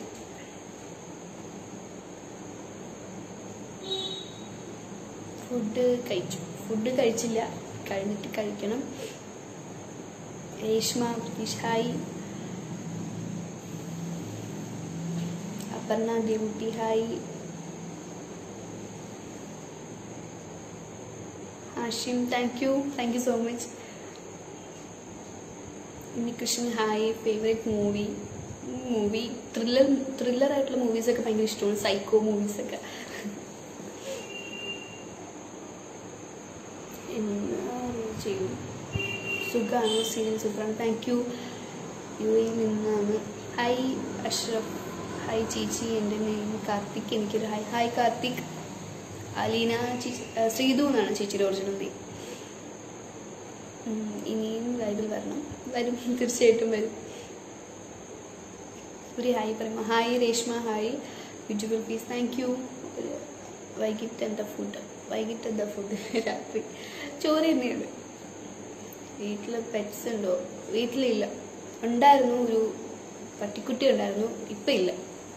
A: food കഴിച്ചു ഫുഡ് കഴിച്ചില്ല കഴിഞ്ഞിട്ട് കഴിക്കണം Reshma Pratheesh hi Aparna Devutty hi Hashim thank you thank you so much Unnikrishnan hi favourite movie movie thriller thriller ആയിട്ടുള്ള മൂവീസൊക്കെ ഭയങ്കര ഇഷ്ടമാണ് സൈക്കോ മൂവീസൊക്കെ എന്നാ ചെയ്യും സുഖമാണ് സീരിയൽ സൂപ്പറാണ് താങ്ക് യു യു എയിൽ നിന്നാണ് ഹായ് അഷ്റഫ് ഹായ് ചേച്ചി എൻ്റെ നെയിം കാർത്തിക് എനിക്കൊരു ഹായ് ഹായ് കാർത്തിക് അലീന ചേച്ചി ആ, ശ്രീതു എന്നാണ് ചേച്ചിയുടെ ഒറിജിനൽ നെയിം ഉം, ഇനിയും ലൈവിൽ വരണം വരും തീർച്ചയായിട്ടും വരും ഒരു ഹായ് പറയുമ്പോൾ hi Reshma hi visual piece thank you വൈകിട്ട് എന്താ ഫുഡ് വൈകിട്ട് എന്താ ഫുഡ് രാത്രി ചോറ് തന്നെയാണ് വീട്ടിൽ പെറ്റ്സ് ഉണ്ടോ വീട്ടിലില്ല ഉണ്ടായിരുന്നു ഒരു പട്ടിക്കുട്ടി ഉണ്ടായിരുന്നു ഇപ്പം ഇല്ല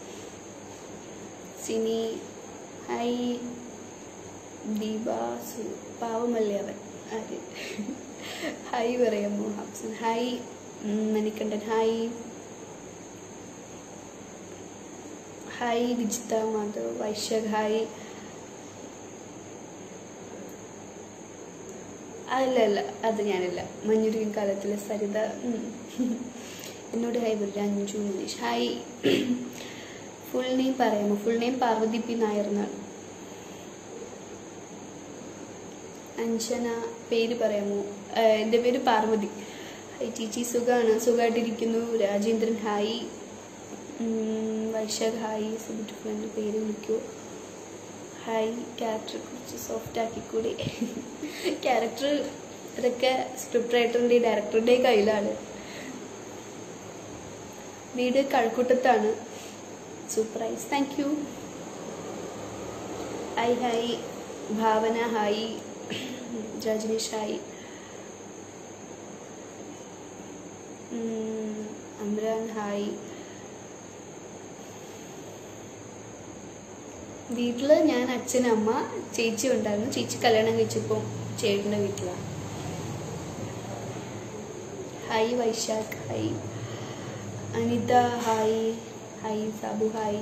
A: സിനി ഹായ് ദീപ സു- പാവമല്ലേ അവൻ ആര് ഹായ് പറയാമോ ഹബ്സൻ ഹായ് ഉം, Manikandan hi hi Vijitha Madhav Vaishakh hi അല്ല അല്ല അത് ഞാനല്ല മഞ്ഞുരുവിൻ കാലത്തിലെ സരിത ഉം. എന്നോട് ഹായ് പറയില്ല Anju Manish hi full name പറയാമോ full name Parvathy P Nair എന്നാണ് അഞ്ജന പേര് പറയാമോ ആ, എൻ്റെ പേര് പാർവതി ഹായ് ചേച്ചി സുഖമാണ് സുഖമായിട്ടിരിക്കുന്നു രാജേന്ദ്രൻ ഹായ് ഉം, വൈശാഖ് ഹായ് സുബിറ്റ് എൻ്റെ പേര് വിളിക്കൂ ഹായ് ക്യാരക്ടറെ കുറിച്ച് സോഫ്റ്റ് ആക്കിക്കൂടി ക്യാരക്ടർ ഇതൊക്കെ സ്ക്രിപ്റ്റ് റൈറ്ററിൻ്റെ ഡയറക്ടറുടെ കയ്യിലാണ് വീട് കഴക്കൂട്ടത്താണ് സൂപ്പറൈസ് thank you hi hi Bhavana hi Rajneesh hi ഉം, അമ്രാൻ ഹായ് വീട്ടിൽ ഞാൻ അച്ഛൻ അമ്മ ചേച്ചി ഉണ്ടായിരുന്നു ചേച്ചി കല്യാണം കഴിച്ചപ്പോൾ ചേട്ടൻ്റെ വീട്ടിലാണ് hi Vaishakh hi Anitha hi hi Sabu hi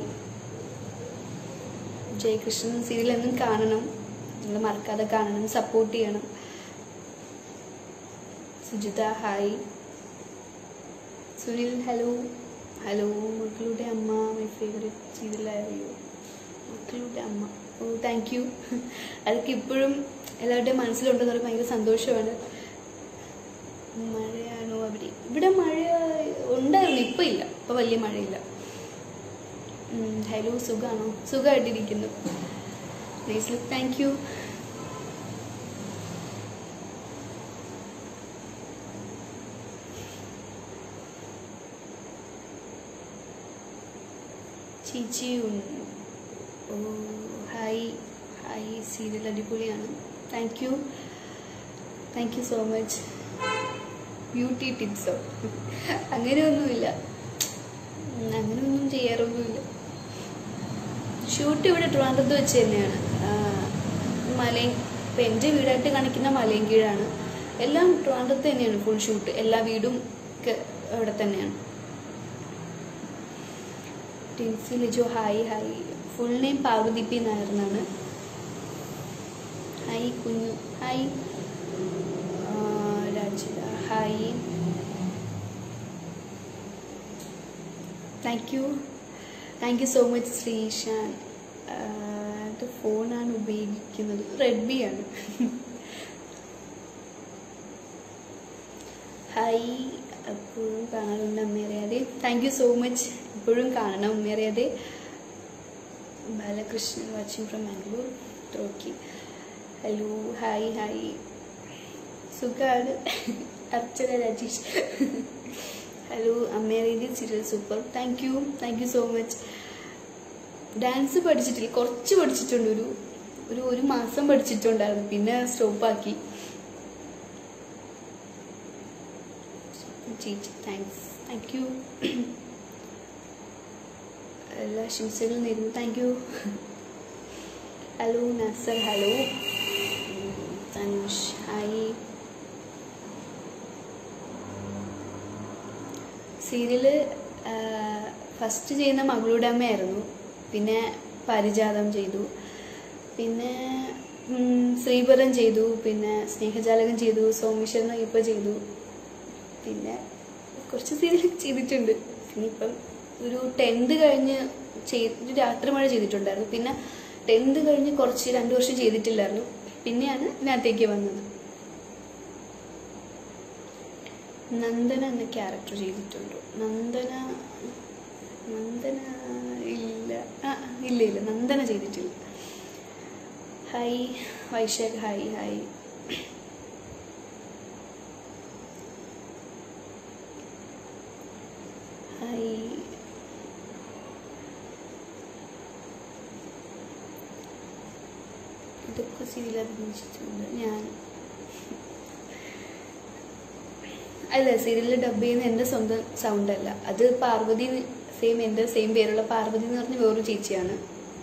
A: Jayakrishnan serial എന്നും കാണണം നിങ്ങൾ മറക്കാതെ കാണണം സപ്പോർട്ട് ചെയ്യണം Sujitha hi Sunil hello hello മക്കളുടെ അമ്മ മൈ ഫേവറേറ്റ് സീരിയലായിരുന്നു മക്കളുടെ അമ്മ ഓ താങ്ക് യു അതൊക്കെ ഇപ്പോഴും എല്ലാവരുടെയും മനസ്സിലുണ്ടെന്ന് പറയുമ്പോൾ ഭയങ്കര സന്തോഷമാണ് മഴയാണോ അവിടെ ഇവിടെ മഴ ഉണ്ടായിരുന്നു ഇപ്പം ഇല്ല ഇപ്പം വലിയ മഴയില്ല ഉം, ഹലോ സുഖമാണോ സുഖമായിട്ടിരിക്കുന്നു നൈസ് ലുക്ക് താങ്ക് യു ചേച്ചിയും ഓ ഹായ് ഹായ് സീരിയൽ അടിപൊളിയാണ് thank you thank you so much beauty ടിപ്സോ അങ്ങനെയൊന്നുമില്ല ഉം, അങ്ങനെയൊന്നും ചെയ്യാറൊന്നുമില്ല ഷൂട്ട് ഇവിടെ ട്രിവാൻഡ്രത്ത് വെച്ച് തന്നെയാണ് ആ, മലയും ഇപ്പം എൻ്റെ വീടായിട്ട് കാണിക്കുന്ന മലയും കീഴാണ് എല്ലാം ട്രിവാൻഡ്രത്ത് തന്നെയാണ് ഫുൾ ഷൂട്ട് എല്ലാ വീടും ഒക്കെ അവിടെ തന്നെയാണ് Tincy Lijo hi hi full name Parvathy P Nair എന്നാണ് ഹായ് കുഞ്ഞു ഹായ് ആ, Rajitha hi thank you thank you so much Sreeshan എൻ്റെ ഫോണാണ് ഉപയോഗിക്കുന്നത് റെഡ്മി ആണ് ഹായ് എപ്പോഴും കാണാറുണ്ട് Ammayariyathe thank you so much എപ്പോഴും കാണണം Ammayariyathe Balakrishnan watching from Mangalore okay hello hi hi സുഖാണ് Archana Rajesh hello Ammayariyathe serial super thank you thank you so much dance പഠിച്ചിട്ടില്ല കുറച്ച് പഠിച്ചിട്ടുണ്ട് ഒരു ഒരു ഒരു മാസം പഠിച്ചിട്ടുണ്ടായിരുന്നു പിന്നെ സ്റ്റോപ്പാക്കി ചേച്ചി താങ്ക്സ് താങ്ക് യു എല്ലാ ആശംസകളും നേരുന്നു thank you hello Nasar hello Thanush hi serial first ചെയ്യുന്ന മകളുടെ അമ്മയായിരുന്നു പിന്നെ പരിജാതം ചെയ്തു പിന്നെ ഉം, ശ്രീപുരം ചെയ്തു പിന്നെ സ്നേഹജാലകം ചെയ്തു സോമേശ്വരൻ അയ്യപ്പ ചെയ്തു പിന്നെ കുറച്ച് സീരിയൽ ചെയ്തിട്ടുണ്ട് പിന്നെ ഇപ്പം ഒരു ടെൻത്ത് കഴിഞ്ഞ് ചെയ്ത് ഒരു രാത്രി മഴ ചെയ്തിട്ടുണ്ടായിരുന്നു പിന്നെ ടെൻത്ത് കഴിഞ്ഞ് കുറച്ച് രണ്ട് വർഷം ചെയ്തിട്ടില്ലായിരുന്നു പിന്നെയാണ് ഇതിനകത്തേക്ക് വന്നത് നന്ദന എന്ന ക്യാരക്ടർ ചെയ്തിട്ടുണ്ടോ നന്ദന നന്ദന ഇല്ല ആ ഇല്ല ഇല്ല നന്ദന ചെയ്തിട്ടില്ല hi Vaishakh hi hi hi ഇതൊക്കെ സീരിയൽ അഭിനയിച്ചിട്ടുണ്ട് ഞാൻ അല്ല സീരിയലിൽ ഡബ് ചെയ്യുന്ന എൻ്റെ സ്വന്തം സൗണ്ട് അല്ല അത് പാർവതി സെയിം എൻ്റെ സെയിം പേരുള്ള പാർവതി എന്ന് പറഞ്ഞ വേറൊരു ചേച്ചിയാണ്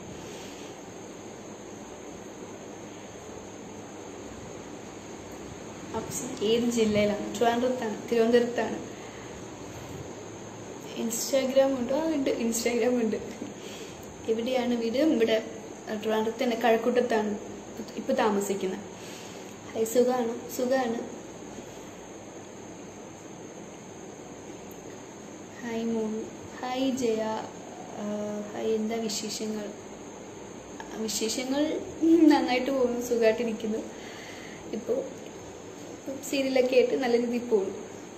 A: അപ്സ ഏത് ജില്ലയിലാണ് ട്രിവാൻഡ്രത്താണ് തിരുവനന്തപുരത്താണ് ഇൻസ്റ്റാഗ്രാം ഉണ്ടോ ആ ഉണ്ട് ഇൻസ്റ്റാഗ്രാം ഉണ്ട് എവിടെയാണ് വീട് ഇവിടെ ട്രിവാൻഡ്രത്ത് തന്നെ കഴക്കൂട്ടത്താണ് ഇപ്പൊ താമസിക്കുന്നത് ഹൈ സുഖാണ് സുഖാണ് ഹായ് മോളു ഹായ് ജയ ആ, ഹായ് എന്താ വിശേഷങ്ങൾ ആ, വിശേഷങ്ങൾ ഉം, നന്നായിട്ട് പോകുന്നു സുഖമായിട്ടിരിക്കുന്നു ഇപ്പോൾ സീരിയലൊക്കെ ആയിട്ട് നല്ല രീതിയിൽ പോകുന്നു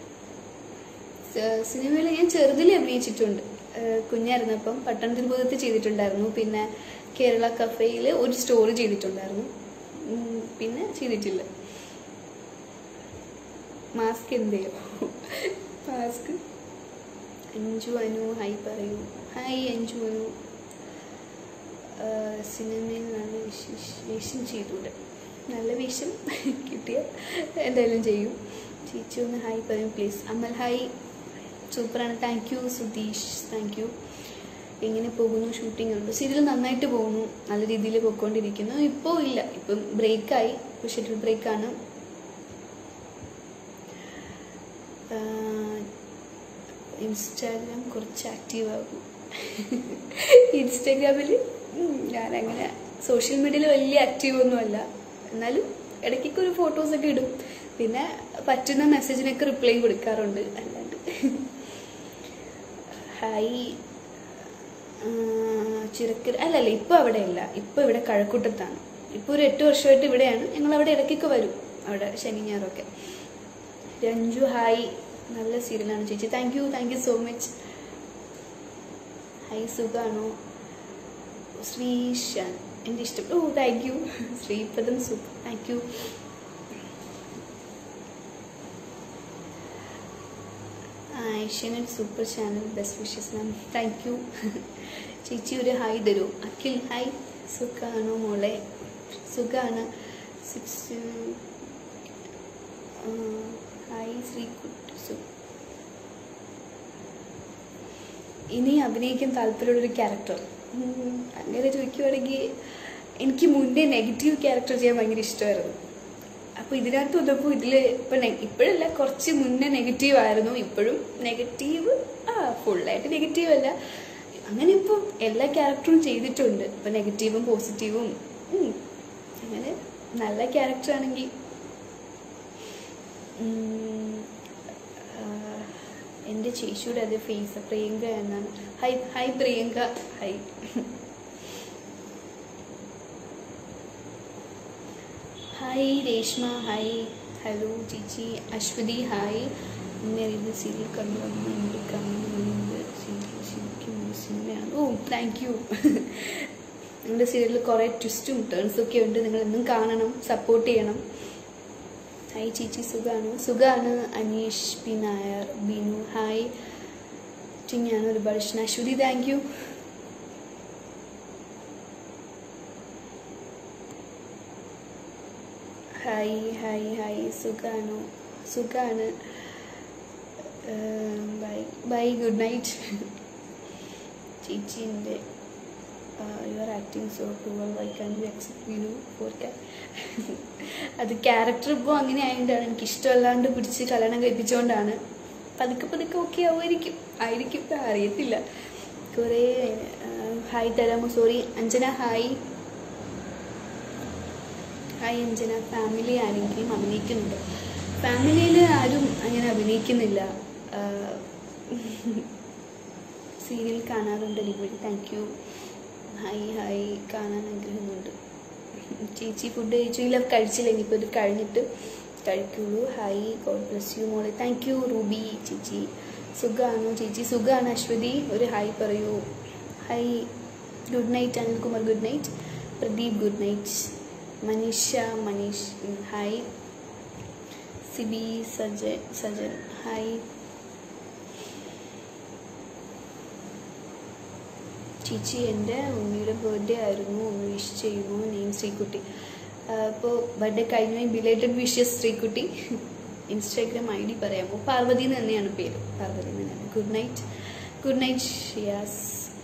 A: സിനിമയിൽ ഞാൻ ചെറുതിൽ അഭിനയിച്ചിട്ടുണ്ട് ആ, കുഞ്ഞായിരുന്നപ്പം പട്ടണത്തിൽ ഭൂതത്ത് ചെയ്തിട്ടുണ്ടായിരുന്നു പിന്നെ കേരള കഫേയിൽ ഒരു സ്റ്റോറി ചെയ്തിട്ടുണ്ടായിരുന്നു ഉം, പിന്നെ ചെയ്തിട്ടില്ല മാസ്ക് എന്തെയോ മാസ്ക് അഞ്ചു അനു ഹായ് പറയൂ ഹായ് അഞ്ചു അനു ആ, സിനിമയിൽ നല്ല വിശേഷ വേഷം ചെയ്തൂടെ നല്ല വേഷം കിട്ടിയ എന്തായാലും ചെയ്യും ചേച്ചി ഒന്ന് ഹായ് പറയും പ്ലീസ് അമൽ ഹായ് സൂപ്പറാണ് thank you Sudheesh thank you എങ്ങനെ പോകുന്നു ഷൂട്ടിംഗ് ഉണ്ട് സീരിയൽ നന്നായിട്ട് പോകുന്നു നല്ല രീതിയിൽ പോയിക്കൊണ്ടിരിക്കുന്നു ഇപ്പോൾ ഇല്ല ഇപ്പം ബ്രേക്കായി ഇപ്പോൾ ഷെഡ്യൂൾ ബ്രേക്കാണ് ഇൻസ്റ്റാഗ്രാം കുറച്ച് ആക്റ്റീവ് ആകും ഇൻസ്റ്റാഗ്രാമിൽ ഞാനങ്ങനെ സോഷ്യൽ മീഡിയയിൽ വലിയ ആക്റ്റീവ് ഒന്നുമല്ല എന്നാലും ഇടയ്ക്കൊക്കെ ഒരു ഫോട്ടോസൊക്കെ ഇടും പിന്നെ പറ്റുന്ന മെസ്സേജിനൊക്കെ റിപ്ലൈ കൊടുക്കാറുണ്ട് അല്ലാണ്ട് ഹായ് ചിറക്കര അല്ലല്ല ഇപ്പൊ അവിടെ അല്ല ഇപ്പൊ ഇവിടെ കഴക്കൂട്ടത്താണ് ഇപ്പൊ ഒരു എട്ട് വർഷമായിട്ട് ഇവിടെയാണ് ഞങ്ങൾ അവിടെ ഇടയ്ക്കൊക്കെ വരും അവിടെ ശനി ഞായറൊക്കെ രഞ്ജു ഹായ് നല്ല സീരിയലാണ് ചേച്ചി thank you thank you so much hi സുഖാണോ ശ്രീശാൻ എൻ്റെ ഇഷ്ടം ഓ thank you Sreepadam super thank you Asianet super channel best wishes ma'am thank you ചേച്ചി ഒരു ഹായ് തരൂ അഖിൽ ഹായ് സുഖാണോ മോളെ സുഖാണ് സിക്സ് ഹായ് ശ്രീകുട്ടി സു ഇനി അഭിനയിക്കാൻ താല്പര്യമുള്ളൊരു ക്യാരക്ടർ അങ്ങനെ ചോദിക്കുവാണെങ്കിൽ എനിക്ക് മുന്നേ നെഗറ്റീവ് ക്യാരക്ടർ ചെയ്യാൻ ഭയങ്കര ഇഷ്ടമായിരുന്നു അപ്പോൾ ഇതിനകത്ത് വന്നപ്പോൾ ഇതിൽ ഇപ്പം ഇപ്പോഴല്ല കുറച്ച് മുന്നേ നെഗറ്റീവ് ആയിരുന്നു ഇപ്പോഴും നെഗറ്റീവ് ആ ഫുള്ളായിട്ട് നെഗറ്റീവ് അല്ല അങ്ങനെ ഇപ്പം എല്ലാ ക്യാരക്ടറും ചെയ്തിട്ടുണ്ട് ഇപ്പം നെഗറ്റീവും പോസിറ്റീവും ഉം. അങ്ങനെ നല്ല ക്യാരക്ടർ ആണെങ്കിൽ ഉം, ആ, എൻ്റെ ചേച്ചിയുടെ അതേ ഫേസ് പ്രിയങ്ക എന്നാണ് hi hi Priyanka hi hi Reshma hi hello ചേച്ചി അശ്വതി ഹായ് അമ്മ സീരിയൽ കണ്ടു അമ്മ എൻ്റെ കണ്ണുണ്ട് സീരിയൽ ശരിക്കും ഒരു സിനിമയാണ് ഓ താങ്ക് യു നിങ്ങളുടെ സീരിയലിൽ കുറേ ട്വിസ്റ്റും ടേൺസും ഒക്കെ ഉണ്ട് നിങ്ങൾ എന്നും കാണണം സപ്പോർട്ട് ചെയ്യണം ഹായ് ചേച്ചി സുഖാണ് സുഖാണ് അനീഷ് പി നായർ ബിനു ഹായ് ഞാൻ ഒരുപാട് ഇഷ്ടം Aswathy thank you hi hi hi സുഖാണോ സുഖാണ് ബൈ ബൈ ഗുഡ് നൈറ്റ് ചേച്ചിൻ്റെ you are acting so cruel why can you accept you for അത് ക്യാരക്ടർ ഇപ്പോൾ അങ്ങനെ ആയതുകൊണ്ടാണ് എനിക്ക് ഇഷ്ടമല്ലാണ്ട് പിടിച്ച് കല്യാണം കഴിപ്പിച്ചുകൊണ്ടാണ് പതുക്കെ പതുക്കെ ഓക്കെ ആവുമായിരിക്കും ആയിരിക്കും അറിയത്തില്ല കുറേ ഹായ് തരാമോ sorry Anjana hi hi Anjana family ആരെങ്കിലും അഭിനയിക്കുന്നുണ്ട് ഫാമിലിയിൽ ആരും അങ്ങനെ അഭിനയിക്കുന്നില്ല സീരിയൽ കാണാറുണ്ട് degree thank you hi hi കാണാൻ ആഗ്രഹമുണ്ട് ചേച്ചി ഫുഡ് കഴിച്ചില്ല കഴിച്ചില്ല ഇനിയിപ്പോൾ ഇത് കഴിഞ്ഞിട്ട് കഴിക്കുള്ളൂ ഹായ് ഗോഡ് ബ്ലസ് യു മോളെ താങ്ക് യു റൂബി ചേച്ചി സുഖമാണോ ചേച്ചി സുഖമാണ് അശ്വതി ഒരു ഹായ് പറയൂ hi good night Anilkumar good night Pradeep good night Manisha Manish hi Sibi Sajan Sajan hi ചേച്ചി എൻ്റെ ഉണ്ണിയുടെ ബർത്ത്ഡേ ആയിരുന്നു ഒന്ന് വിഷ് ചെയ്യുമോ നെയിം ശ്രീകുട്ടി അപ്പോൾ ബർത്ത്ഡേ കഴിഞ്ഞ belated wishes Sreekutty Instagram I D പറയാമോ പാർവതി എന്ന് തന്നെയാണ് പേര് പാർവതി എന്ന് തന്നെയാണ് good night good night Shiyas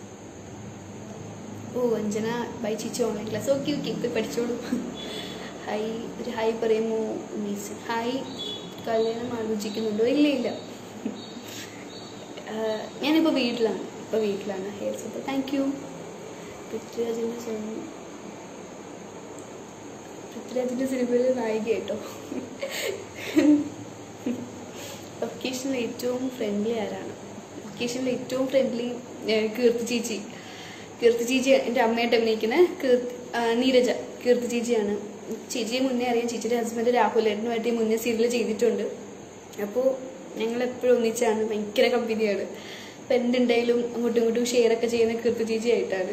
A: ഓ അഞ്ജന ബൈ ചേച്ചി ഓൺലൈൻ ക്ലാസ് ഓക്കെ ഓക്കെ പോയി പഠിച്ചോളൂ ഹായ് ഒരു ഹായ് പറയുമോ മീസ് ഹായ് കല്യാണം ആലോചിക്കുന്നുണ്ടോ ഇല്ല ഇല്ല ഞാനിപ്പോൾ വീട്ടിലാണ് ഇപ്പോൾ വീട്ടിലാണ് ഹെയർ സൂപ്പർ താങ്ക് യു പൃഥ്വിരാജിൻ്റെ സിനിമ പൃഥ്വിരാജിൻ്റെ സിനിമയിൽ നായിക കേട്ടോ ലൊക്കേഷനിൽ ഏറ്റവും ഫ്രണ്ട്ലി ആരാണ് ലൊക്കേഷനിൽ ഏറ്റവും ഫ്രണ്ട്ലി കീർത്തി ചേച്ചി കീർത്തി ചേച്ചി എൻ്റെ അമ്മയായിട്ട് അഭിനയിക്കുന്ന കീർത്തി നീരജ കീർത്തി ചേച്ചിയാണ് ചേച്ചിയെ മുന്നേ അറിയാം ചേച്ചിയുടെ ഹസ്ബൻഡ് രാഹുലേട്ടനുമായിട്ട് ഈ മുന്നേ സീരിയൽ ചെയ്തിട്ടുണ്ട് അപ്പോൾ ഞങ്ങൾ എപ്പോഴും ഒന്നിച്ചാണ് ഭയങ്കര കമ്പനിയാണ് അപ്പം എന്തുണ്ടായാലും അങ്ങോട്ടും ഇങ്ങോട്ടും ഷെയർ ഒക്കെ ചെയ്യുന്ന കീർത്തി ചേച്ചി ആയിട്ടാണ്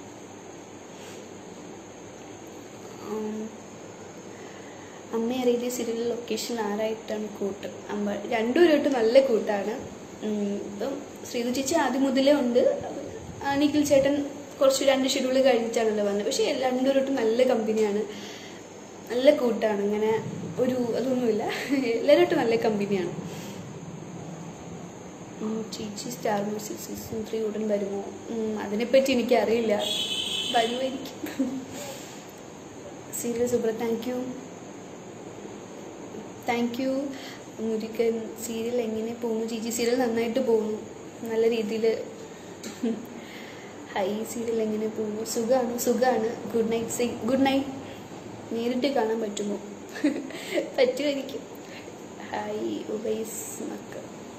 A: അമ്മ അറിയില്ല സീരിയൽ ലൊക്കേഷൻ ആരായിട്ടാണ് കൂട്ട് അമ്മ രണ്ടുപേരുമായിട്ട് നല്ല കൂട്ടാണ് ഇപ്പം ശ്രീതു ചേച്ചി ആദ്യം മുതലേ ഉണ്ട് നിഖിൽ ചേട്ടൻ കുറച്ച് രണ്ട് ഷെഡ്യൂൾ കഴിഞ്ഞിട്ടാണല്ലോ വന്നത് പക്ഷേ രണ്ടുപേരോട്ടും നല്ല കമ്പനിയാണ് നല്ല കൂട്ടാണ് അങ്ങനെ ഒരു അതൊന്നുമില്ല എല്ലാവരോട്ടും നല്ല കമ്പനിയാണ് ചേച്ചി സ്റ്റാർ മ്യൂസിക് സീസൺ ത്രീ ഉടൻ വരുമോ അതിനെപ്പറ്റി എനിക്കറിയില്ല വരുമായിരിക്കും serial super thank you thank you Murugan serial എങ്ങനെ പോകുന്നു ചേച്ചി സീരിയൽ നന്നായിട്ട് പോകുന്നു നല്ല രീതിയിൽ ഹൈ സീരിയൽ എങ്ങനെ പോകുന്നു സുഖമാണ് സുഖമാണ് good night see good night നേരിട്ട് കാണാൻ പറ്റുമോ പറ്റുമായിരിക്കും ഹായ് ഉബൈസ് മക്ക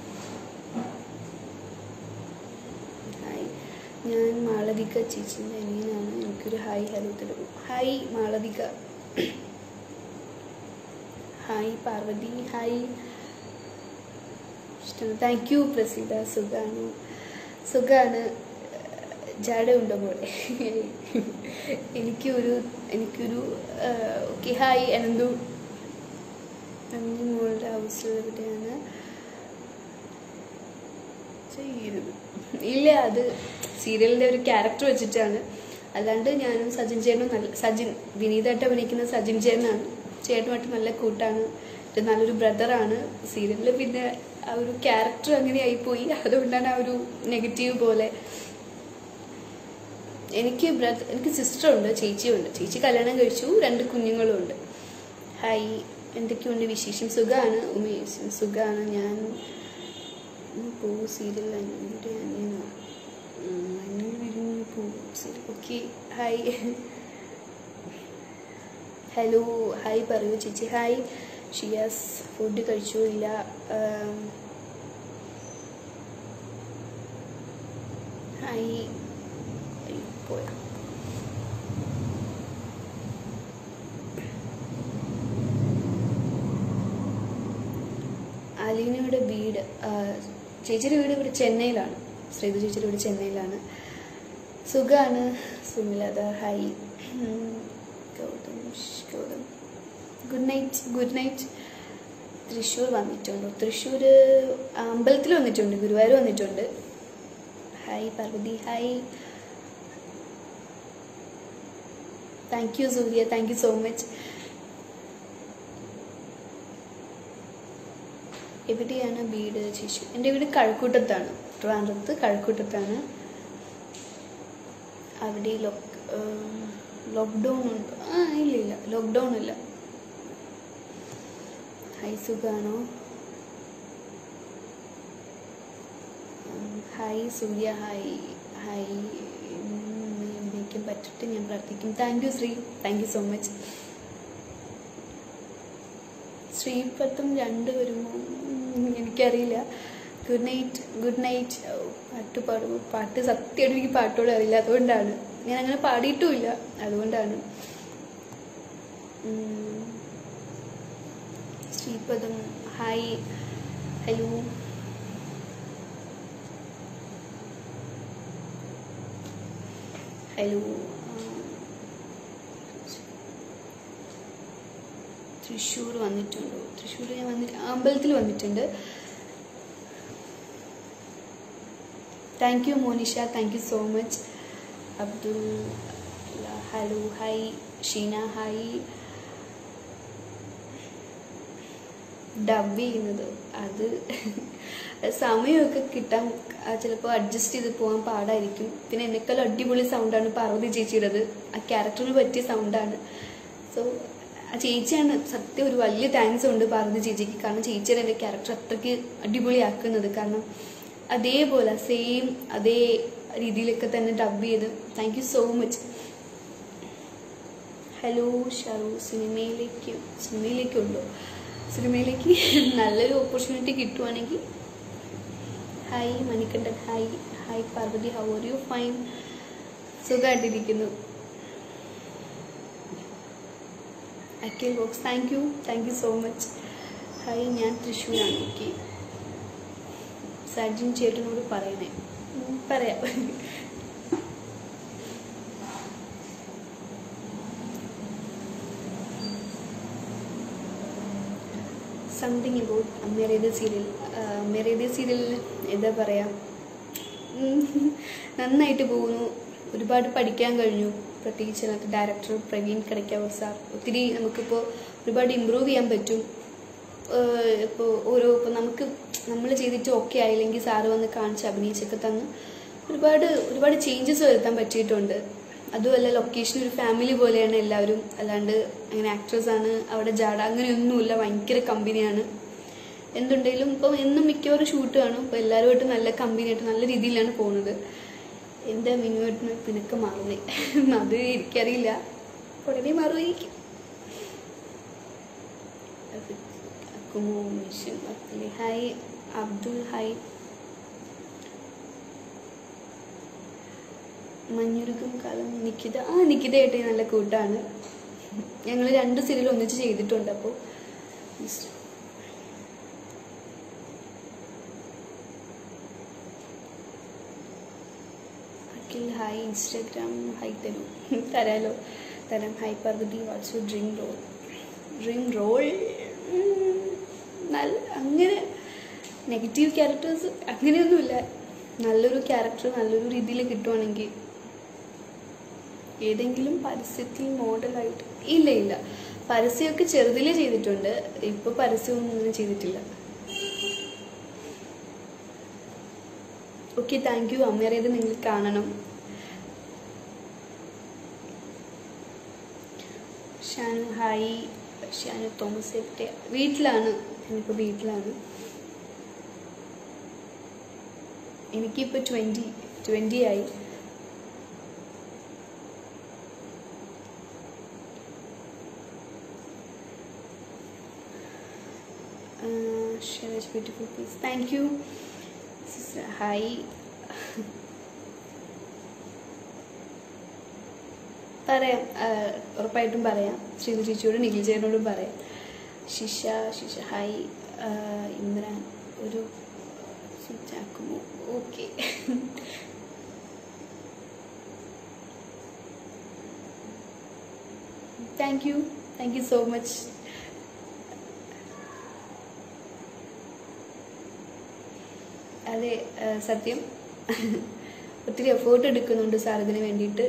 A: ഹായ് ഞാൻ മാളവിക ചേച്ചിൻ്റെ അനിയനാണ് എനിക്കൊരു ഹായ് ഹലോ തരും hi Malavika hi Parvathy hi ഇഷ്ടമാണ് താങ്ക് യു പ്രസീത സുഖാണ് സുഖാണ് ജാടയുണ്ടോ മോളെ എനിക്കൊരു എനിക്കൊരു ഓക്കെ ഹായ് അനന്തു അന്ന് മോളുടെ ഹൗസിൽ എവിടെയാണ് ചെയ്യരുത് ഇല്ല അത് സീരിയലിൻ്റെ ഒരു ക്യാരക്ടർ വെച്ചിട്ടാണ് അല്ലാണ്ട് ഞാനും സജിൻ ചേട്ടനും നല്ല സജിൻ വിനീതായിട്ട് അഭിനയിക്കുന്ന സജിൻ ചേട്ടനാണ് ചേട്ടനുമായിട്ട് നല്ല കൂട്ടാണ് ഇത് നല്ലൊരു ബ്രദറാണ് സീരിയലിൽ പിന്നെ ആ ഒരു ക്യാരക്ടർ അങ്ങനെ ആയിപ്പോയി അതുകൊണ്ടാണ് ആ ഒരു നെഗറ്റീവ് പോലെ എനിക്ക് ബ്രദർ എനിക്ക് സിസ്റ്ററുണ്ട് ചേച്ചിയുണ്ട് ചേച്ചി കല്യാണം കഴിച്ചു രണ്ട് കുഞ്ഞുങ്ങളും ഉണ്ട് ഹായ് എന്തൊക്കെയുണ്ട് വിശേഷം സുഖമാണ് ഉമേഷ് സുഖമാണ് ഞാൻ പോ സീരിയൽ എൻ്റെ അനിയനാണ് അനിയൻ വിരിഞ്ഞു പോ serial okay hi hello hi പറയൂ ചേച്ചി ഹായ് ഷിയാസ് ഫുഡ് കഴിച്ചോ ഇല്ല ഹായ് അയ്യോ, പോയാ അലീനയുടെ വീട് ആ, ചേച്ചിയുടെ വീട് ഇവിടെ ചെന്നൈയിലാണ് ശ്രീതു ചേച്ചിയുടെ വീട് ചെന്നൈയിലാണ് സുഖാണ് സുമിലത ഹായ് ഉം, ഗൗതം ഷ്, Gautham good night good night Thrissur വന്നിട്ടുണ്ടോ തൃശ്ശൂർ അമ്പലത്തിൽ വന്നിട്ടുണ്ട് ഗുരുവായൂർ വന്നിട്ടുണ്ട് hi Parvathy hi thank you Surya thank you so much എവിടെയാണ് വീട് ചേച്ചി എൻ്റെ വീട് കഴക്കൂട്ടത്താണ് ട്രിവാൻഡ്രത്ത് കഴക്കൂട്ടത്താണ് അവിടെ ലോക്ക് ലോക്ക്ഡൗൺ ഉണ്ടോ ആ ഇല്ല ഇല്ല ലോക്ക്ഡൗൺ ഇല്ല ഹായ് സുഖാണോ ഉം, ഹായ് സൂര്യ ഹായ് ഹായ് എനിക്ക് പറ്റിട്ട് ഞാൻ പ്രാർത്ഥിക്കും thank you Sree thank you so much ശ്രീപത്തും രണ്ട് വരുമോ ഉം, എനിക്കറിയില്ല ഗുഡ് നൈറ്റ് ഗുഡ് നൈറ്റ് പാട്ട് പാടുമോ പാട്ട് സത്യമായിട്ട് എനിക്ക് പാട്ടോട് അറിയില്ല അതുകൊണ്ടാണ് ഞാൻ അങ്ങനെ പാടിയിട്ടുമില്ല അതുകൊണ്ടാണ് ഉം. Sreepadam hi hello hello Thrissur വന്നിട്ടുണ്ടോ തൃശ്ശൂർ ഞാൻ വന്നിട്ട് അമ്പലത്തിൽ വന്നിട്ടുണ്ട് thank you Monisha thank you so much Abdul hello hi Sheena hi dub ചെയ്യുന്നത് അത് സമയമൊക്കെ കിട്ടാൻ ചിലപ്പോൾ അഡ്ജസ്റ്റ് ചെയ്ത് പോകാൻ പാടായിരിക്കും പിന്നെ എന്നെക്കാളും അടിപൊളി സൗണ്ടാണ് പാർവതി ചേച്ചിയുടേത് ആ ക്യാരക്ടറിന് പറ്റിയ സൗണ്ടാണ് സോ ആ ചേച്ചിയാണ് സത്യം ഒരു വലിയ താങ്ക്സ് ഉണ്ട് പാർവതി ചേച്ചിക്ക് കാരണം ചേച്ചിയുടെ എൻ്റെ ക്യാരക്ടർ അത്രയ്ക്ക് അടിപൊളിയാക്കുന്നത് കാരണം അതേപോലെ സെയിം അതേ രീതിയിലൊക്കെ തന്നെ ഡബ് ചെയ്ത് thank you so much hello Sharu സിനിമയിലേക്ക് സിനിമയിലേക്കുണ്ടോ സിനിമയിലേക്ക് നല്ലൊരു ഓപ്പർച്യൂണിറ്റി കിട്ടുവാണെങ്കിൽ hi Manikandan hi hi Parvathy how are you fine സുഖമായിട്ടിരിക്കുന്നു Akhil box thank you thank you so much hi ഞാൻ തൃശ്ശൂരാണ് ഓക്കെ സജിൻ ചേട്ടനോട് പറയണേ ഉം, പറയാം something about Ammayariyathe serial Ammayariyathe സീരിയലിൽ എന്താ പറയുക നന്നായിട്ട് പോകുന്നു ഒരുപാട് പഠിക്കാൻ കഴിഞ്ഞു പ്രത്യേകിച്ച് അതിനകത്ത് ഡയറക്ടർ പ്രവീൺ കടയ്ക്കാവൂർ സാർ ഒത്തിരി നമുക്കിപ്പോൾ ഒരുപാട് ഇമ്പ്രൂവ് ചെയ്യാൻ പറ്റും ഇപ്പോൾ ഓരോ ഇപ്പോൾ നമുക്ക് നമ്മൾ ചെയ്തിട്ട് ഓക്കെ ആയില്ലെങ്കിൽ സാറ് വന്ന് കാണിച്ച് അഭിനയിച്ചൊക്കെ തന്ന് ഒരുപാട് ഒരുപാട് ചേഞ്ചസ് വരുത്താൻ പറ്റിയിട്ടുണ്ട് അതുമല്ല ലൊക്കേഷൻ ഒരു ഫാമിലി പോലെയാണ് എല്ലാവരും അല്ലാണ്ട് അങ്ങനെ ആക്ട്രസ് ആണ് അവിടെ ജാട അങ്ങനെയൊന്നുമില്ല ഭയങ്കര കമ്പനിയാണ് എന്തുണ്ടെങ്കിലും ഇപ്പം എന്നും മിക്കവാറും ഷൂട്ട് കാണും അപ്പോൾ എല്ലാവരുമായിട്ട് നല്ല കമ്പനിയായിട്ട് നല്ല രീതിയിലാണ് പോകുന്നത് എൻ്റെ മിനുവായിട്ട് പിണക്കം മാറുന്നേ അത് എനിക്കറിയില്ല ഉടനെ മാറുമായിരിക്കും അക്കുമോ മിഷൻ വർക്കലി ഹായ് അബ്ദുൽ ഹായ് മഞ്ഞുരുക്കും കാലം നിക്കിത ആ നിക്കിതയായിട്ട് നല്ല കൂട്ടാണ് ഞങ്ങൾ രണ്ട് സീരിയൽ ഒന്നിച്ച് ചെയ്തിട്ടുണ്ട് അപ്പോൾ അഖിൽ ഹായ് ഇൻസ്റ്റാഗ്രാം ഹായ് തരൂ തരാലോ തരാം hi Parvathy what's you dream role dream role നല്ല അങ്ങനെ നെഗറ്റീവ് ക്യാരക്ടേഴ്സ് അങ്ങനെയൊന്നുമില്ല നല്ലൊരു ക്യാരക്ടർ നല്ലൊരു രീതിയിൽ കിട്ടുവാണെങ്കിൽ ഏതെങ്കിലും പരസ്യത്തിൽ മോഡലായിട്ട് ഇല്ല ഇല്ല പരസ്യമൊക്കെ ചെറുതിലേ ചെയ്തിട്ടുണ്ട് ഇപ്പൊ പരസ്യമൊന്നും അങ്ങനെ ചെയ്തിട്ടില്ല ഓക്കെ താങ്ക് യു അമ്മേറേത് നിങ്ങൾ കാണണം ഷാനു ഹായ് ഷാനു തോമസ് എവിടെ വീട്ടിലാണ് ഞാനിപ്പോൾ വീട്ടിലാണ് എനിക്കിപ്പോൾ ട്വൻറ്റി ട്വൻറ്റി ആയി beautiful piece thank you hi പറയാം ആ, ഉറപ്പായിട്ടും പറയാം ശ്രീധു ചേച്ചിയോടും നിഖിൽ ചേട്ടനോടും പറയാം ശിഷ ശിഷ ഹായ് ആ, ഇമ്രാൻ ഒരു സ്വിച്ച് ആക്കുമോ okay thank you thank you so much അതെ ആ, സത്യം ഒത്തിരി എഫേർട്ട് എടുക്കുന്നുണ്ട് സാർ ഇതിന് വേണ്ടിയിട്ട്